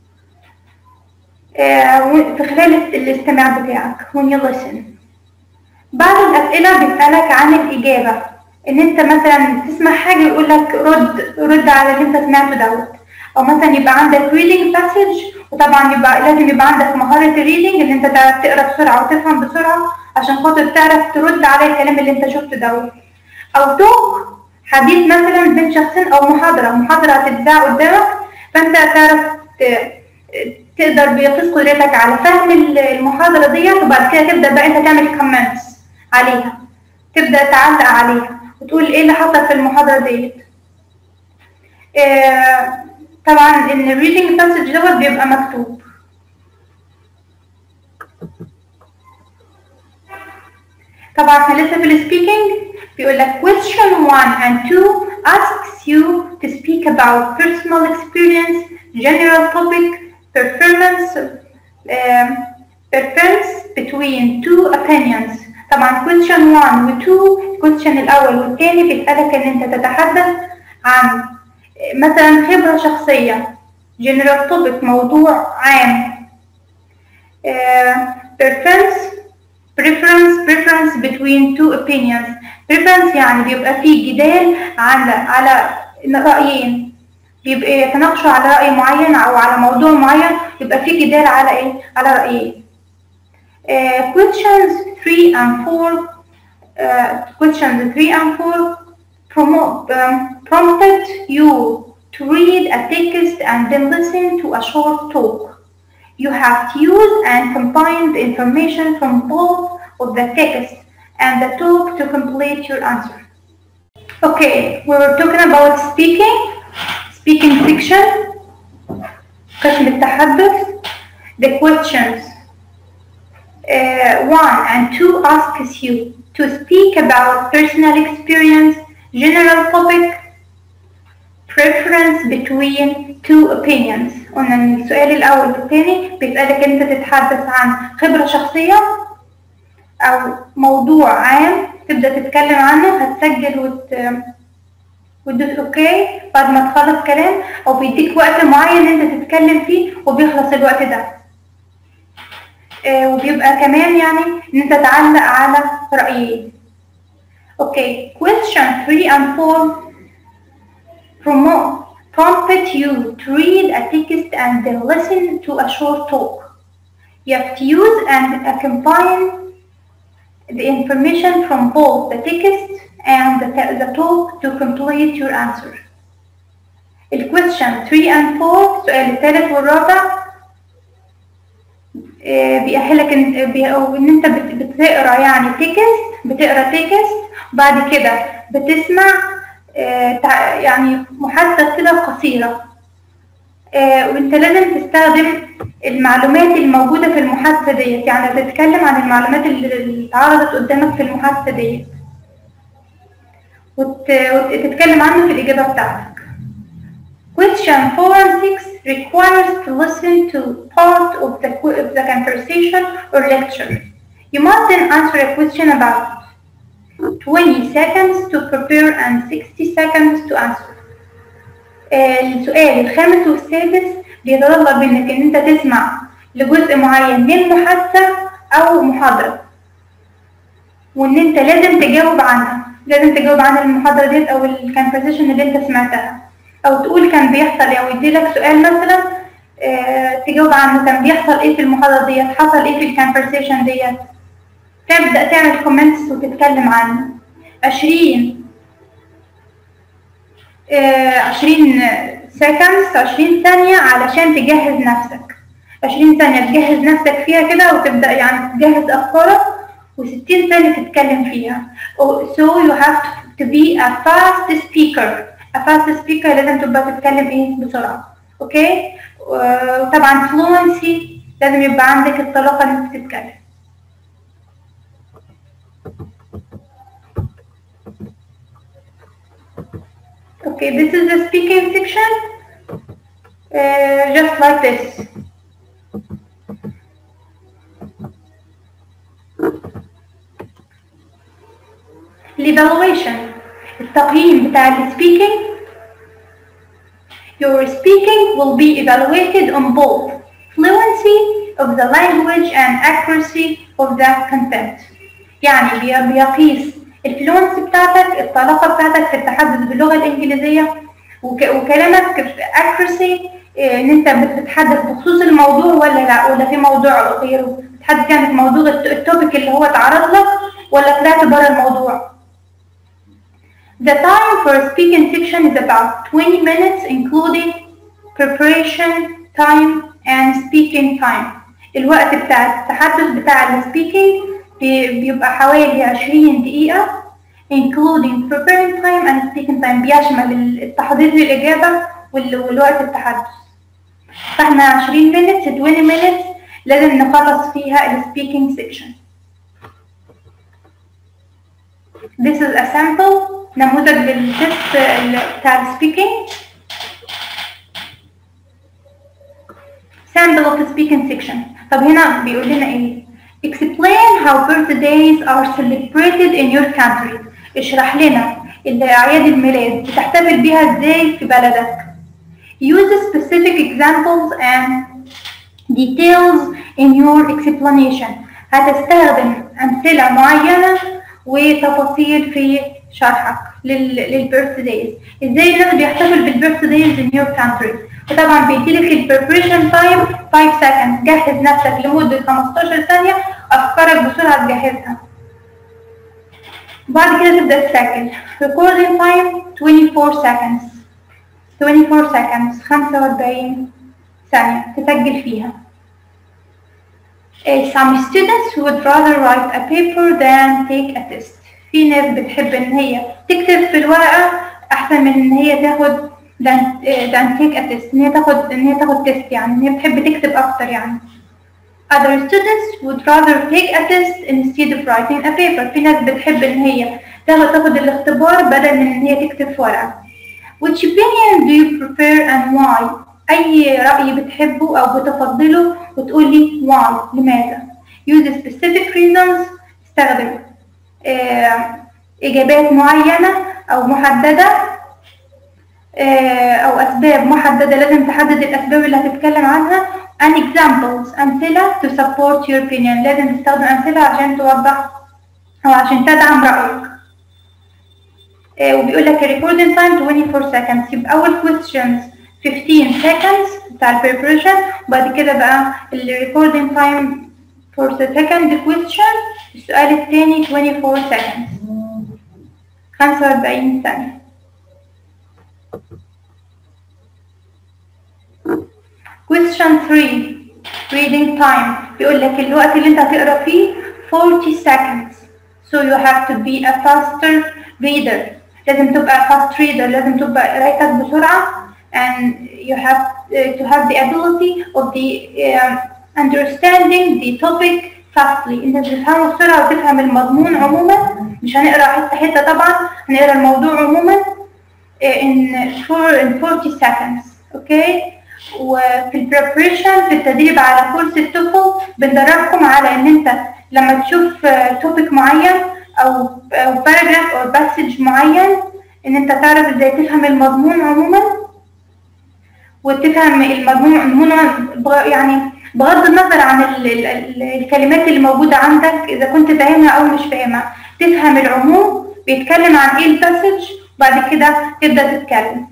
آه، و- في خلال الاست- الاستماع بتاعك when you listen بعض الأسئلة بيسألك عن الإجابة إن أنت مثلا تسمع حاجة يقول لك رد رد على اللي أنت سمعته دوت أو مثلا يبقى عندك reading passage وطبعا يبقى لازم يبقى عندك مهارة الريدنج إن أنت تعرف تقرا بسرعة وتفهم بسرعة عشان خاطر تعرف ترد على الكلام اللي أنت شفته دوت أو توك حديث مثلا بين شخصين أو محاضرة محاضرة هتتذاع قدامك فأنت تعرف ت- تقدر بيقيس قدرتك على فهم المحاضرة ديت وبعد كده تبدأ بقى أنت تعمل كومنتس عليها تبدأ تعلق عليها وتقول إيه اللي حصل في المحاضرة ديت آه، طبعا إن الريدنج باسج دوت بيبقى مكتوب طبعا احنا لسه في السبيكينج بيقول لك question 1 and 2 asks you to speak about personal experience, general topic, performance, um, preference between two opinions. طبعا question 1 و 2 question الأول والثاني بيسألك إن أنت تتحدث عن مثلا خبرة شخصية general topic موضوع عام uh, preference preference preference between two opinions preference يعني بيبقى فيه جدال على على رأيين بيبقى يتناقشوا على رأي معين أو على موضوع معين يبقى فيه جدال على إيه؟ على رأيين. Uh, questions 3 and 4 uh, questions 3 and 4 promote, um, prompted you to read a text and then listen to a short talk. You have to use and combine the information from both of the text and the talk to complete your answer. Okay, we were talking about speaking, speaking section, قسم التحدث, the questions. Uh, one and two asks you to speak about personal experience, general topic, preference between two opinions. قلنا ان السؤال الاول والثاني بيسألك انت تتحدث عن خبرة شخصية او موضوع عام تبدأ تتكلم عنه هتسجل وت... وتدوس اوكي بعد ما تخلص كلام او بيديك وقت معين انت تتكلم فيه وبيخلص الوقت ده آه وبيبقى كمان يعني ان انت تعلق على رأيين اوكي question 3 and 4 promote prompt you to read a text and then listen to a short talk you have to use and combine the information from both the text and the, the talk to complete your answer. The question 3 and 4 السؤال الثالث والرابع بيأهلك ان ان انت بتقرا يعني تكست بتقرا تكست بعد كده بتسمع يعني محادثة كده قصيرة وانت لازم تستخدم المعلومات الموجودة في المحادثة ديت يعني تتكلم عن المعلومات اللي اتعرضت قدامك في المحادثة ديت وتتكلم عنه في الإجابة بتاعتك. Question 4 and 6 requires to listen to part of the, of the conversation or lecture. You must then answer a question about 20 seconds to prepare and 60 seconds to answer. السؤال الخامس والسادس بيتطلب منك ان انت تسمع لجزء معين من محادثة او محاضرة وان انت لازم تجاوب عنها لازم تجاوب عن المحاضرة ديت أو الكونفرسيشن اللي أنت سمعتها أو تقول كان بيحصل أو يديلك سؤال مثلا اه تجاوب عنه كان بيحصل إيه في المحاضرة ديت حصل إيه في الكونفرسيشن ديت تبدأ تعمل كومنتس وتتكلم عنه عشرين اه عشرين سكندز عشرين ثانية علشان تجهز نفسك عشرين ثانية تجهز نفسك فيها كده وتبدأ يعني تجهز أفكارك و60 ثانية تتكلم فيها so you have to be a fast speaker a fast speaker لازم تبقى تتكلم ايه بسرعة اوكي وطبعا fluency لازم يبقى عندك الطلاقة ان انت تتكلم Okay, this is the speaking section. Uh, just like this. الايفالويشن التقييم بتاع السبيكينج Your speaking will be evaluated on both fluency of the language and accuracy of the content. يعني بيقيس الفلونسي بتاعتك الطلاقة بتاعتك في التحدث باللغة الإنجليزية وكلامك في accuracy إن أنت بتتحدث بخصوص الموضوع ولا لا ولا في موضوع غيره بتتحدث يعني في موضوع التوبيك اللي هو اتعرض لك ولا طلعت بره الموضوع The time for speaking section is about 20 minutes including preparation time and speaking time. الوقت بتاع التحدث بتاع السبيكينج بيبقى حوالي 20 دقيقة including preparing time and speaking time بيشمل التحضير للإجابة والوقت التحدث. فاحنا 20 minutes 20 minutes لازم نخلص فيها السبيكينج section. This is a sample نموذج للتست بتاع السبيكينج sample of the speaking section طب هنا بيقول لنا ايه explain how birthdays are celebrated in your country اشرح لنا اعياد الميلاد بتحتفل بيها ازاي في بلدك use specific examples and details in your explanation هتستخدم امثله معينه وتفاصيل في شرحك للبيرث دايز ازاي الناس بيحتفل بالبيرث دايز in your country وطبعا بيديلك البريبريشن تايم 5 seconds جهز نفسك لمدة 15 ثانية أفكارك بسرعة تجهزها بعد كده تبدأ تسجل recording time 24 seconds 24 seconds 45 ثانية تسجل فيها Some students would rather write a paper than take a test في ناس بتحب ان هي تكتب في الورقة احسن من ان هي تاخد than, than take a test ان هي تاخد ان هي تاخد تيست يعني ان هي بتحب تكتب اكتر يعني Other students would rather take a test instead of writing a paper في ناس بتحب ان هي تاخد تاخد الاختبار بدل من ان هي تكتب في ورقة Which opinion do you prefer and why أي رأي بتحبه أو بتفضله وتقول لي why لماذا use specific reasons استخدم آه، إجابات معينة أو محددة آه، أو أسباب محددة لازم تحدد الأسباب اللي هتتكلم عنها and examples أمثلة to support your opinion لازم تستخدم أمثلة عشان توضح أو عشان تدعم رأيك آه، وبيقول لك recording time 24 seconds يبقى أول questions 15 seconds بتاع ال preparation وبعد كده بقى ال recording time for the second question السؤال الثاني 24 seconds 45 ثانية question 3 reading time بيقول لك الوقت اللي انت هتقرا فيه 40 seconds so you have to be a faster reader لازم تبقى fast reader لازم تبقى قرايتك بسرعة and you have uh, to have the ability of the um, understanding the topic fastly انت تفهمه بسرعة وتفهم المضمون عموما مش هنقرا حتة حتة طبعا هنقرا الموضوع عموما uh, in, four, in 40 seconds اوكي وفي البريبريشن في التدريب على كورس التوفل بندربكم على ان انت لما تشوف توبيك معين او او باراجراف او باسج معين ان انت تعرف ازاي تفهم المضمون عموما وتفهم المضمون عموما بغ- يعني بغض النظر عن ال ال ال الكلمات اللي موجودة عندك إذا كنت فاهمها أو مش فاهمها تفهم العموم بيتكلم عن إيه الباسج وبعد كده تبدأ تتكلم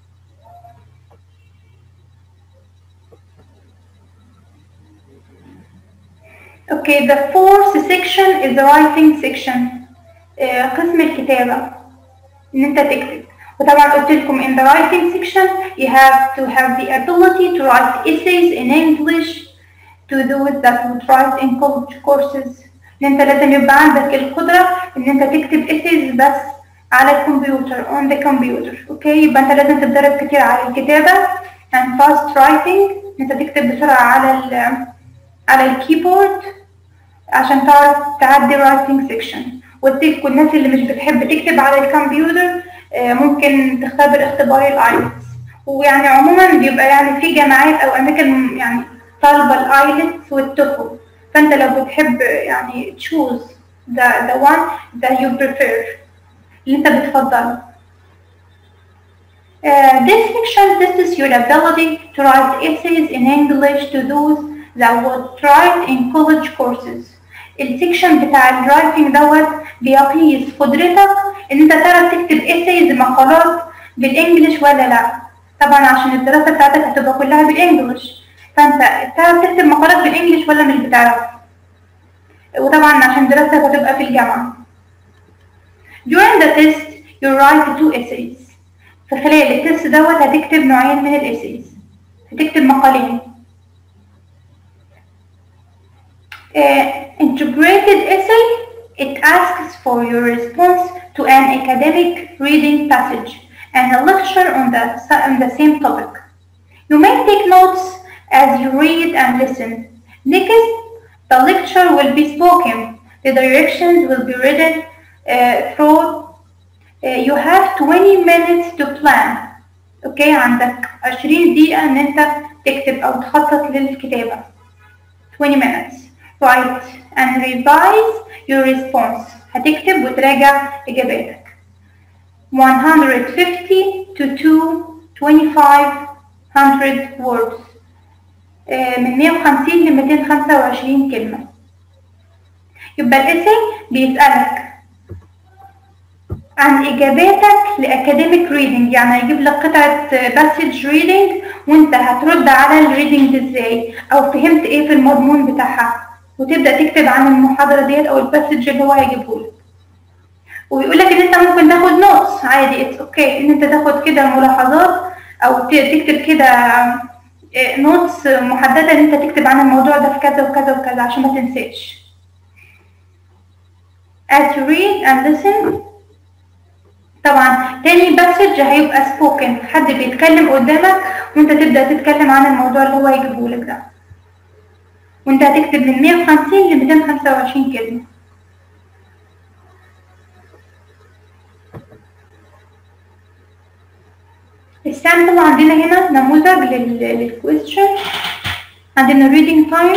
Okay, the fourth section is the writing section. آه، قسم الكتابة إن أنت تكتب. وطبعا قلت لكم in the writing section you have to have the ability to write essays in English to those that would write in college courses. إن أنت لازم يبقى عندك القدرة إن أنت تكتب essays بس على الكمبيوتر on the computer. أوكي يبقى أنت لازم تتدرب كتير على الكتابة and fast writing إن أنت تكتب بسرعة على ال على الكيبورد عشان تعرف تعدي writing section وتديك الناس اللي مش بتحب تكتب على الكمبيوتر آه، ممكن تختبر اختبار الايلتس ويعني عموما بيبقى يعني في جامعات او اماكن يعني طالبه الايلتس والتوفل فانت لو بتحب يعني choose the the one that you prefer اللي انت بتفضله Uh, this section tests your ability to write essays in English to those that would write in college courses. السكشن بتاع الرايتنج دوت بيقيس قدرتك ان انت تعرف تكتب essays مقالات بالانجلش ولا لا طبعا عشان الدراسة بتاعتك هتبقى كلها بالانجلش فانت تعرف تكتب مقالات بالانجلش ولا مش بتعرف وطبعا عشان دراستك هتبقى في الجامعة During the test you write two essays في خلال التست دوت هتكتب نوعين من الاسيز هتكتب مقالين uh, integrated essay it asks for your response to an academic reading passage and a lecture on the, on the same topic. You may take notes as you read and listen. Next, the lecture will be spoken. The directions will be written uh, through. Uh, you have 20 minutes to plan. اوكي عندك 20 دقيقة ان انت تكتب او تخطط للكتابة. 20 minutes. Write and revise your response. هتكتب وتراجع اجاباتك. 150 to 2500 words. آه، من 150 ل 225 كلمة. يبقى الاسي بيسألك عن اجاباتك لاكاديميك ريدنج يعني هيجيب لك قطعه باسج ريدنج وانت هترد على الريدنج ازاي او فهمت ايه في المضمون بتاعها وتبدا تكتب عن المحاضره ديت او الباسج اللي هو هيجيبه لك ويقول لك ان انت ممكن تاخد نوتس عادي اتس اوكي ان انت تاخد كده ملاحظات او ت- تكتب كده نوتس محدده ان انت تكتب عن الموضوع ده في كذا وكذا وكذا عشان ما تنساش as you read and listen طبعا تاني باسج هيبقى سبوكن حد بيتكلم قدامك وانت تبدا تتكلم عن الموضوع اللي هو هيجيبه لك ده وانت هتكتب من 150 ل 225 كلمه السامبل عندنا هنا نموذج للكويستشن عندنا reading time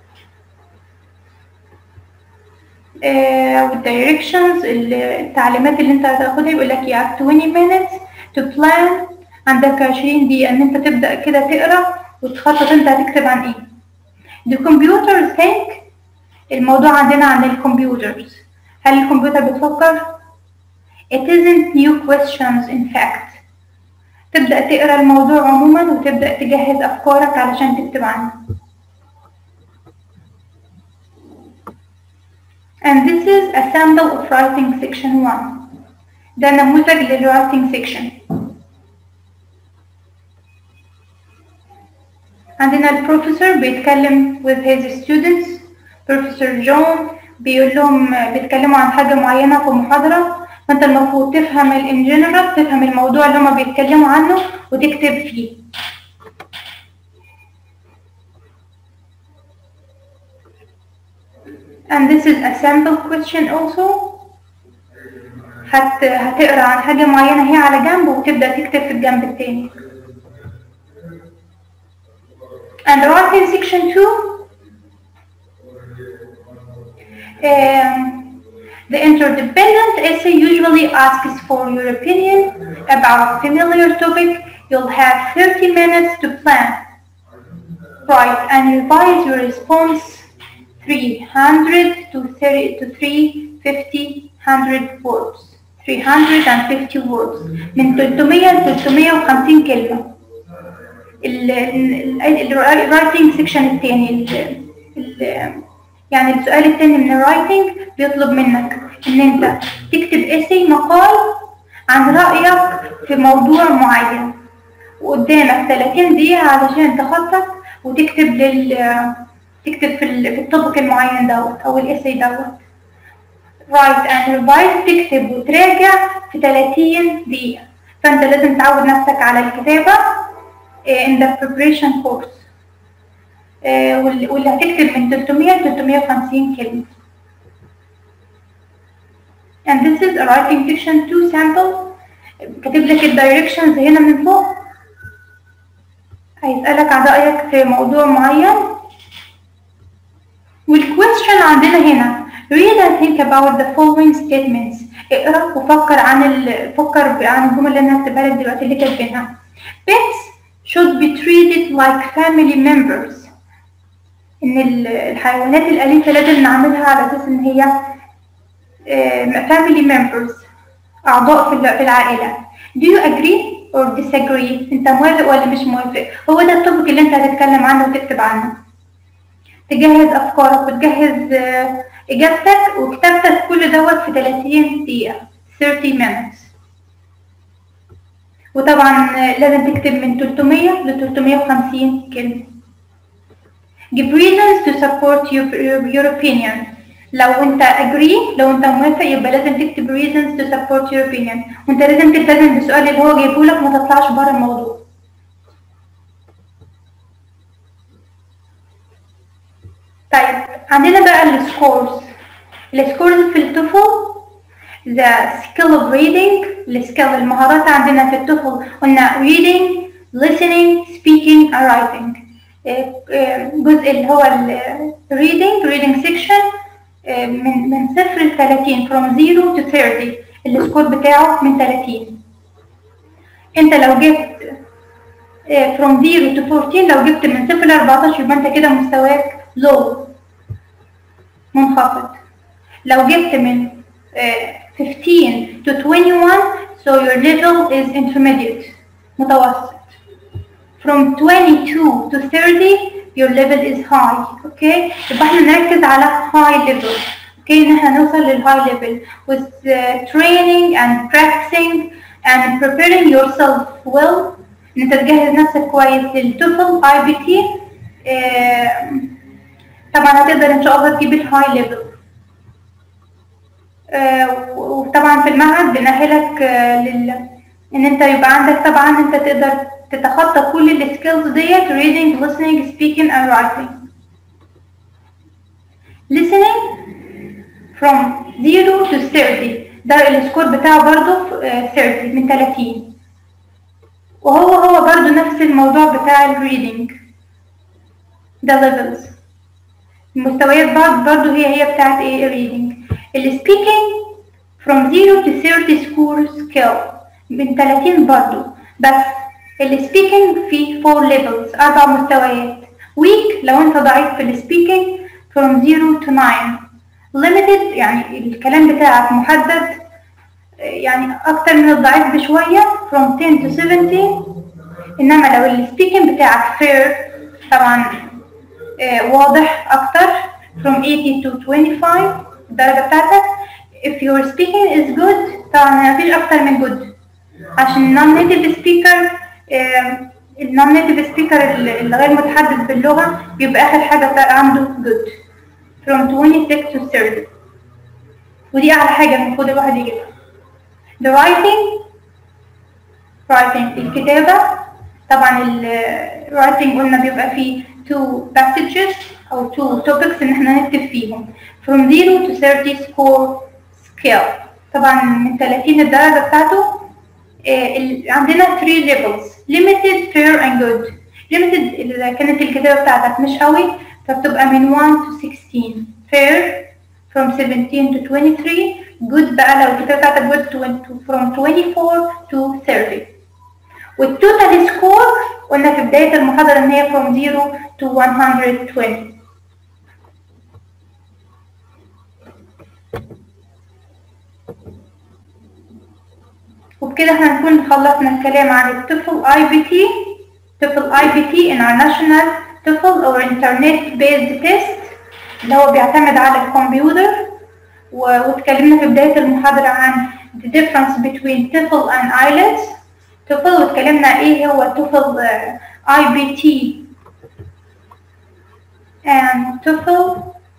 آه والdirections التعليمات اللي انت هتاخدها يقول لك you have 20 minutes to plan عندك 20 دقيقة ان انت تبدأ كده تقرا وتخطط انت هتكتب عن ايه. The computers think الموضوع عندنا عن الكمبيوترز هل الكمبيوتر بتفكر؟ It isn't new questions in fact تبدأ تقرا الموضوع عموما وتبدأ تجهز أفكارك علشان تكتب عنه And this is a sample of writing section 1 ده نموذج للwriting section عندنا البروفيسور بيتكلم with his students بروفيسور جون بيقول لهم بيتكلموا عن حاجة معينة في محاضرة فأنت المفروض تفهم الان جنرال تفهم الموضوع اللي هما بيتكلموا عنه وتكتب فيه and this is a sample question also هت... هتقرا عن حاجة معينة هي على جنب وتبدأ تكتب في الجنب التاني and writing section 2 Um, the interdependent essay usually asks for your opinion about a familiar topic. You'll have 30 minutes to plan. Write and revise your response 300 to 30 to 350 100 words. 350 words من 300 ل 350 كلمة. الرايتنج سيكشن الثاني ال- ال- يعني السؤال التاني من الرايتنج بيطلب منك ان انت تكتب اسي مقال عن رأيك في موضوع معين وقدامك 30 دقيقة علشان تخطط وتكتب لل تكتب في ال... في التوبيك المعين دوت او الاسي دوت write and revise تكتب وتراجع في 30 دقيقة فانت لازم تعود نفسك على الكتابة in the preparation course آه، واللي واللي هتكتب من 300 ل 350 كلمة. And this is a writing section 2 sample كاتب لك الدايركشنز هنا من فوق هيسألك عن رأيك في موضوع معين والكويستشن عندنا هنا read and think about the following statements اقرا وفكر عن ال... فكر عن الجمل اللي انا هكتبها لك دلوقتي اللي كاتبينها pets should be treated like family members ان ال- الحيوانات الأليفة لازم نعملها على أساس إن هي آه، family members أعضاء في الع- في العائلة. Do you agree or disagree؟ أنت موافق ولا مش موافق؟ هو ده التوبيك اللي أنت هتتكلم عنه وتكتب عنه. تجهز أفكارك وتجهز آه، إجابتك وكتابتك كل دوت في 30 دقيقة 30 minutes. وطبعا آه، لازم تكتب من 300 ل 350 كلمة. give reasons to support your, your, your opinion لو انت agree لو انت موافق يبقى لازم تكتب reasons to support your opinion وانت لازم تلتزم بالسؤال اللي هو جايبه لك ما تطلعش بره الموضوع طيب عندنا بقى السكورز السكورز في التوفل the skill of reading السكيل المهارات عندنا في التوفل قلنا reading listening speaking and writing الجزء اللي هو ال reading reading section آه، من من صفر ل 30 from 0 to 30 السكور بتاعه من 30 انت لو جبت آه، from 0 to 14 لو جبت من صفر ل 14 يبقى انت كده مستواك low منخفض لو جبت من آه، 15 to 21 so your level is intermediate متوسط from 22 to 30 your level is high okay يبقى احنا نركز على high level okay ان احنا نوصل للهاي level with uh, training and practicing and preparing yourself well ان انت تجهز نفسك كويس للتوفل اي بي تي طبعا هتقدر ان شاء الله تجيب الهاي ليفل وطبعا في المعهد بنأهلك آه، لل ان انت يبقى عندك طبعا انت تقدر تتخطى كل السكيلز ديت reading listening speaking and writing listening from 0 to 30 ده السكور بتاعه برضو آه، 30 من 30 وهو هو برضو نفس الموضوع بتاع الريدنج ده levels المستويات بعض برضو هي هي بتاعت ايه الريدنج السبيكينج from 0 to 30 score scale من 30 برضو بس السبيكينج فيه 4 levels أربع مستويات weak لو أنت ضعيف في السبيكينج from 0 to 9 limited يعني الكلام بتاعك محدد يعني أكتر من الضعيف بشوية from 10 to 70 إنما لو السبيكينج بتاعك fair طبعا آه، واضح أكتر from 80 to 25 الدرجة بتاعتك if your speaking is good طبعا مفيش أكتر من good عشان non native speaker ال non native speaker الغير متحدث باللغة بيبقى آخر حاجة عنده good from 26 to 30 ودي أعلى حاجة المفروض الواحد يجيبها the writing writing الكتابة طبعا ال writing قلنا بيبقى فيه two passages أو two topics إن احنا نكتب فيهم from 0 to 30 score scale طبعا من 30 الدرجة بتاعته آه، ال- عندنا 3 levels limited fair and good limited إذا كانت الكتابة بتاعتك مش قوي فبتبقى من 1 to 16 fair from 17 to 23 good بقى لو الكتابة بتاعتك good to- from 24 to 30 والتوتال سكور قلنا في بداية المحاضرة إن هي from 0 to 120 وبكده احنا نكون خلصنا الكلام عن التوفل اي بي تي توفل اي بي تي international توفل او internet based test اللي هو بيعتمد على الكمبيوتر و- واتكلمنا في بداية المحاضرة عن the difference between TOEFL and IELTS TOEFL واتكلمنا ايه هو TOEFL آه، IBT and TOEFL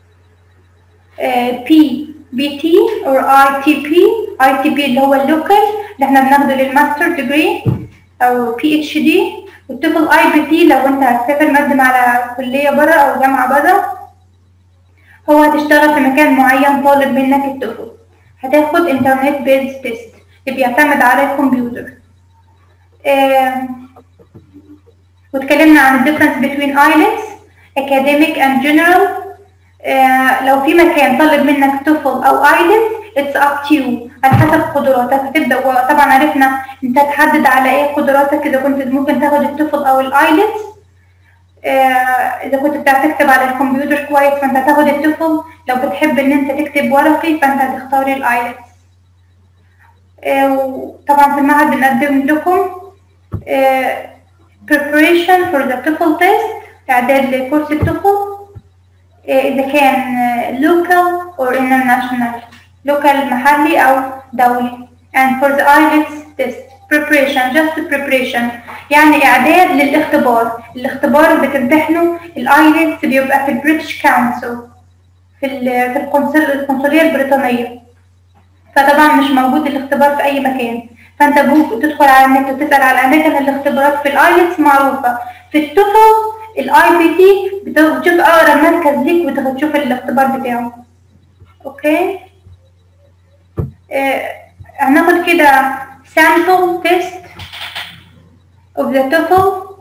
آه، PBT or ITP ITP اللي هو اللوكال اللي احنا بناخده للماستر ديجري او PhD والتوفل IBT لو انت هتسافر مقدم على كلية برا او جامعة برا هو هتشتغل في مكان معين طالب منك التوفل هتاخد انترنت بيز تيست اللي بيعتمد على الكمبيوتر آم، واتكلمنا عن الديفرنس بين IELTS academic and general آه، لو في مكان طالب منك توفل او IELTS it's up to you على حسب قدراتك هتبدا وطبعا عرفنا انت تحدد على ايه قدراتك اذا كنت ممكن تاخد التوفل او الايلتس اذا كنت بتعرف تكتب على الكمبيوتر كويس فانت هتاخد التوفل لو بتحب ان انت تكتب ورقي فانت هتختار الايلتس وطبعا في المعهد بنقدم لكم آه، preparation for the TOEFL test إعداد لكورس التوفل آه، إذا كان آه، local or international local محلي أو دولي and for the IELTS test preparation just preparation يعني إعداد للاختبار الاختبار اللي بتمتحنه الآيلتس بيبقى في البريتش كونسل في ال- في القنصل القنصلية البريطانية فطبعا مش موجود الاختبار في أي مكان فأنت ممكن تدخل على النت وتسأل على أماكن الاختبارات في الآيلتس معروفة في التوفل الاي بي تي بتشوف أقرب مركز ليك وتشوف الاختبار بتاعه أوكي آه، هناخد كده sample test of the TOEFL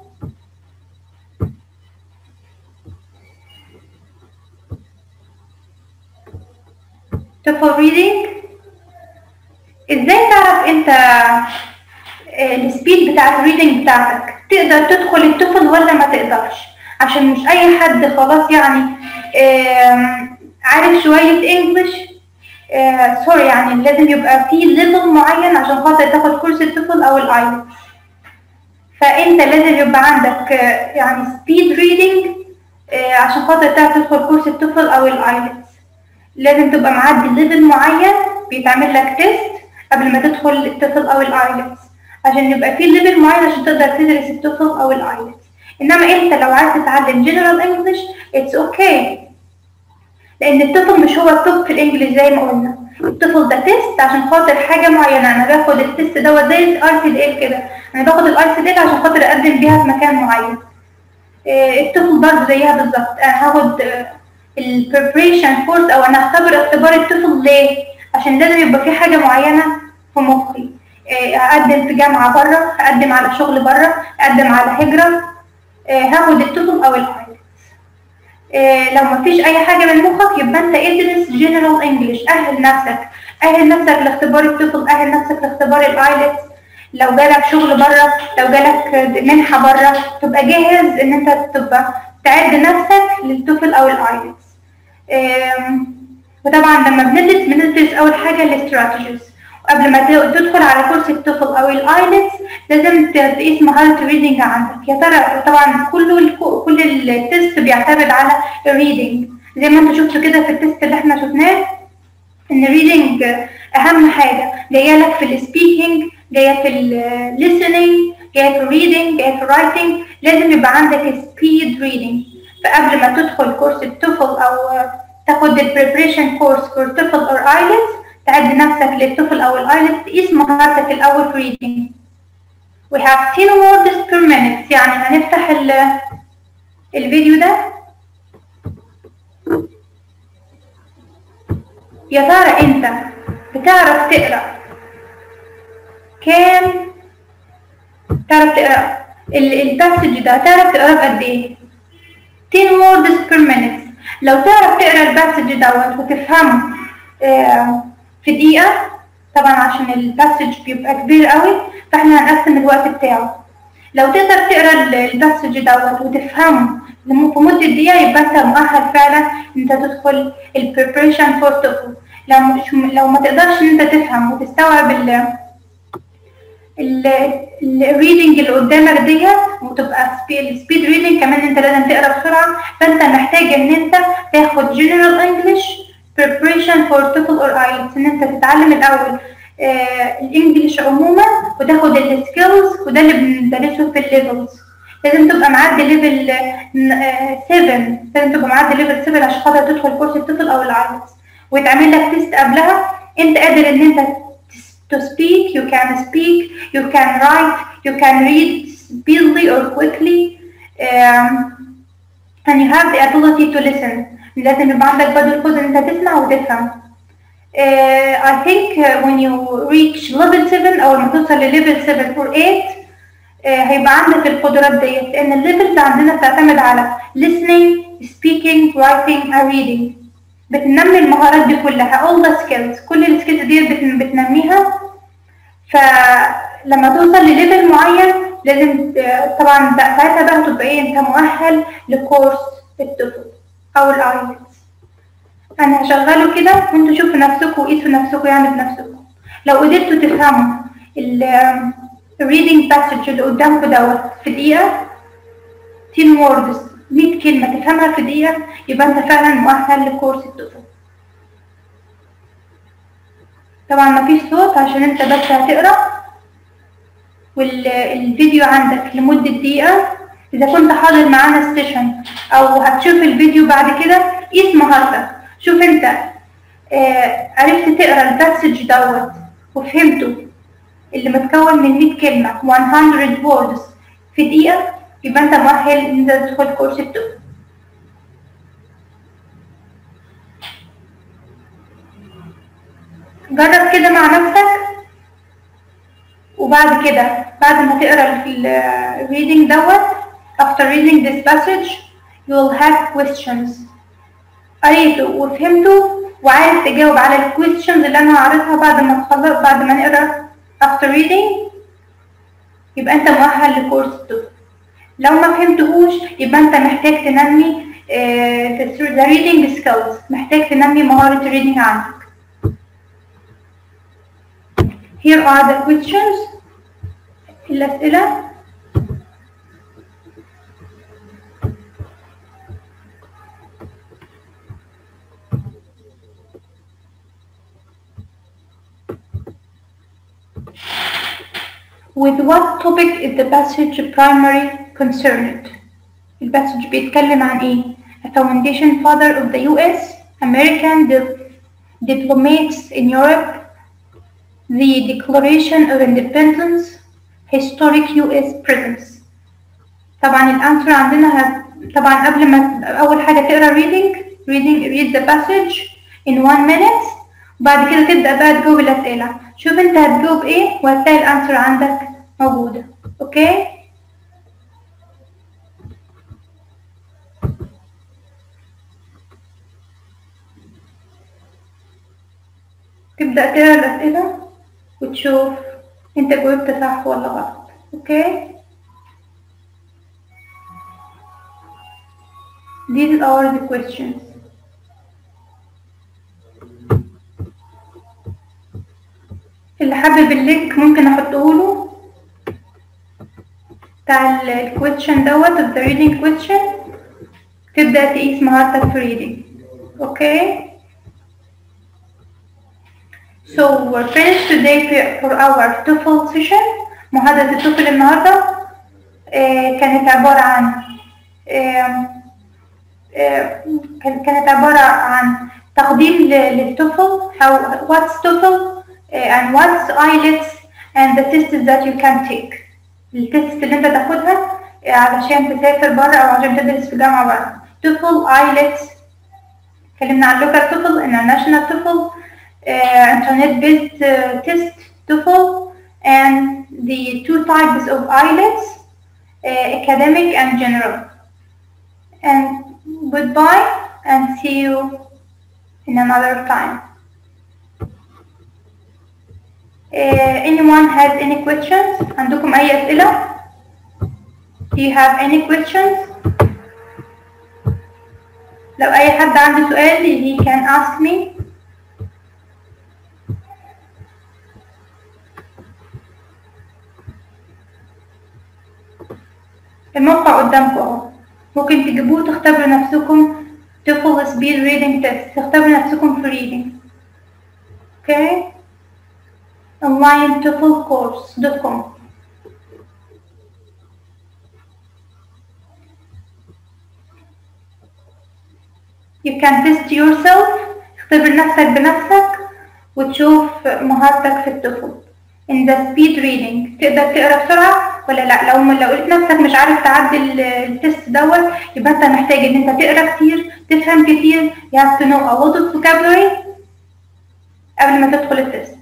TOEFL reading ازاي تعرف انت آه، السبيد بتاع الريدنج بتاعتك تقدر تدخل التوفل ولا ما تقدرش عشان مش اي حد خلاص يعني آم، عارف شوية انجلش سوري يعني لازم يبقى في ليفل معين عشان خاطر تاخد كورس التوفل او الايلتس فانت لازم يبقى عندك آه، يعني سبيد ريدنج عشان خاطر تعرف تدخل كورس التوفل او الايلتس لازم تبقى معدي ليفل معين بيتعمل لك تيست قبل ما تدخل التوفل او الايلتس عشان يبقى في ليفل معين عشان تقدر تدرس التوفل او الايلتس انما انت لو عايز تتعلم جنرال انجلش اتس اوكي لان التوفل مش هو التوب في الانجليش زي ما قلنا التوفل ده تيست عشان خاطر حاجه معينه انا باخد التيست دوت زي الاي سي دي ال كده انا باخد الاي سي دي ال عشان خاطر اقدم بيها في مكان معين آه، التوفل برضه زيها بالظبط انا هاخد البريبريشن كورس او انا اختبر اختبار التوفل ليه عشان لازم يبقى في حاجه معينه في مخي آه، اقدم في جامعه بره اقدم على شغل بره اقدم على هجره آه، هاخد التوفل او الايلتس آه، لو ما فيش اي حاجه من مخك يبقى انت ادرس جنرال انجلش اهل نفسك اهل نفسك لاختبار التوفل اهل نفسك لاختبار الايلتس لو جالك شغل بره لو جالك منحه بره تبقى جاهز ان انت تبقى تعد نفسك للتوفل او الايلتس آم، وطبعا لما بندرس بندرس اول حاجه الاستراتيجيز وقبل ما ت- تدخل على كورس التوفل او الايلتس لازم ت- تقيس مهاره الريدنج عندك يا ترى طبعا كله الكو- كل التست بيعتمد على الريدنج زي ما انتوا شفتوا كده في التست اللي احنا شفناه ان الريدنج اهم حاجه جايه لك في السبيكينج جايه في الليسننج جايه في الريدنج جايه في الرايتنج لازم يبقى عندك سبيد ريدنج فقبل ما تدخل كورس التوفل او تاخد البريبريشن كورس فور توفل اور ايلتس تعد نفسك للتوفل او الايلتس تقيس مهارتك الاول في reading we have 10 words per minute يعني هنفتح ال- الفيديو ده يا ترى انت بتعرف تقرا كام تعرف تقرا الباسج ده تعرف تقرا بقد ايه 10 words per minute لو تعرف تقرا الباسج دوت وتفهمه آه، في دقيقة طبعا عشان الباسج بيبقى كبير قوي فاحنا هنقسم الوقت بتاعه لو تقدر تقرا ال- الباسج دوت وتفهمه لم- في مدة دقيقة يبقى انت مؤهل فعلا ان انت تدخل البريبريشن فور توفل لو مش لو ما تقدرش ان انت تفهم وتستوعب ال الريدنج اللي قدامك ديت وتبقى السبيد ريدنج كمان انت لازم تقرا بسرعه فانت محتاج ان انت تاخد جنرال انجلش preparation for TOEFL or IELTS ان انت تتعلم الاول آه الانجليش عموما وتاخد السكيلز وده اللي بندرسه في الليفلز لازم تبقى معدي ليفل 7 لازم تبقى معدي ليفل 7 عشان خاطر تدخل كورس التوفل او الايلتس ويتعمل لك تيست قبلها انت قادر ان انت to speak, you can speak, you can write, you can read speedily or quickly, um, and you have the ability to listen. لازم يبقى عندك برضه القدرة إن أنت تسمع وتفهم. Uh, I think uh, when you reach level 7 أو لما توصل لليفل 7 or 8 uh, هيبقى عندك القدرات ديت لأن الليفلز عندنا بتعتمد على listening, speaking, writing and reading. بتنمي المهارات دي كلها all the skills كل السكيلز دي بت- بتنميها فلما توصل لليفل معين لازم ت- طبعا بقى ساعتها بقى تبقى ايه انت مؤهل لكورس التوفل او الايلتس انا هشغله كده وانتوا شوفوا نفسكم وقيسوا نفسكم يعني بنفسكم لو قدرتوا تفهموا الريدنج باسج اللي قدامكم دوت في دقيقة 10 words 100 كلمة تفهمها في دقيقة يبقى انت فعلا مؤهل لكورس التوفل طبعا مفيش صوت عشان انت بس هتقرا والفيديو عندك لمدة دقيقة إذا كنت حاضر معانا السيشن أو هتشوف الفيديو بعد كده قيس مهارتك شوف أنت آه عرفت تقرا الباسج دوت وفهمته اللي متكون من 100 كلمة 100 words في دقيقة يبقى أنت مؤهل إن أنت تدخل كورس التوفل جرب كده مع نفسك وبعد كده بعد ما تقرا ال reading دوت after reading this passage you will have questions قريته وفهمته وعارف تجاوب على ال questions اللي انا هعرضها بعد ما تخلص بعد ما نقرا after reading يبقى انت مؤهل لكورس التوفل لو ما فهمتهوش يبقى انت محتاج تنمي آه، في the reading skills محتاج تنمي مهارة الريدنج عندك Here are the questions الأسئلة With what topic is the passage primary concerned? الباسج بيتكلم عن ايه؟ A foundation father of the US, American di- diplomats in Europe, the Declaration of Independence, historic US presence. طبعا الانسر عندنا ه... طبعا قبل ما اول حاجه تقرا reading reading read the passage in one minute بعد كده تبدأ بقى تجاوب الأسئلة شوف انت هتجاوب ايه وهتلاقي الانسر عندك موجودة اوكي تبدأ تقرا الأسئلة وتشوف انت جاوبت صح ولا غلط اوكي These are the questions. اللي حابب اللينك ممكن احطه له بتاع الكويشن دوت of the reading question تبدأ تقيس مهارتك في reading اوكي So we're finished today for our TOEFL session محاضرة التوفل النهاردة آه كانت عبارة عن آه آه كانت عبارة عن تقديم للتوفل أو what's TOEFL and what's IELTS and the tests that you can take التست اللي انت تاخدها علشان تسافر بره او عشان تدرس في جامعة بره TOEFL IELTS اتكلمنا عن local TOEFL international TOEFL uh, internet based uh, test TOEFL and the two types of IELTS uh, academic and general and goodbye and see you in another time Uh, anyone has any questions? عندكم أي أسئلة? Do you have any questions? لو أي حد عنده سؤال he can ask me. الموقع قدامكم اهو ممكن تجيبوه تختبروا نفسكم TOEFL speed reading test تختبروا نفسكم في reading. Okay? online course.com You can test yourself اختبر نفسك بنفسك وتشوف مهارتك في التوفل in the speed reading تقدر تقرا بسرعة ولا لا لو لو لقيت نفسك مش عارف تعدي التست دوت يبقى انت محتاج ان انت تقرا كتير تفهم كتير you have to know a lot of vocabulary قبل ما تدخل التست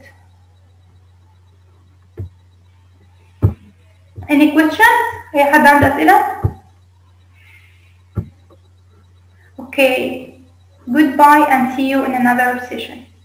Any questions? أي حد عنده أسئلة؟ Okay. Goodbye and see you in another session.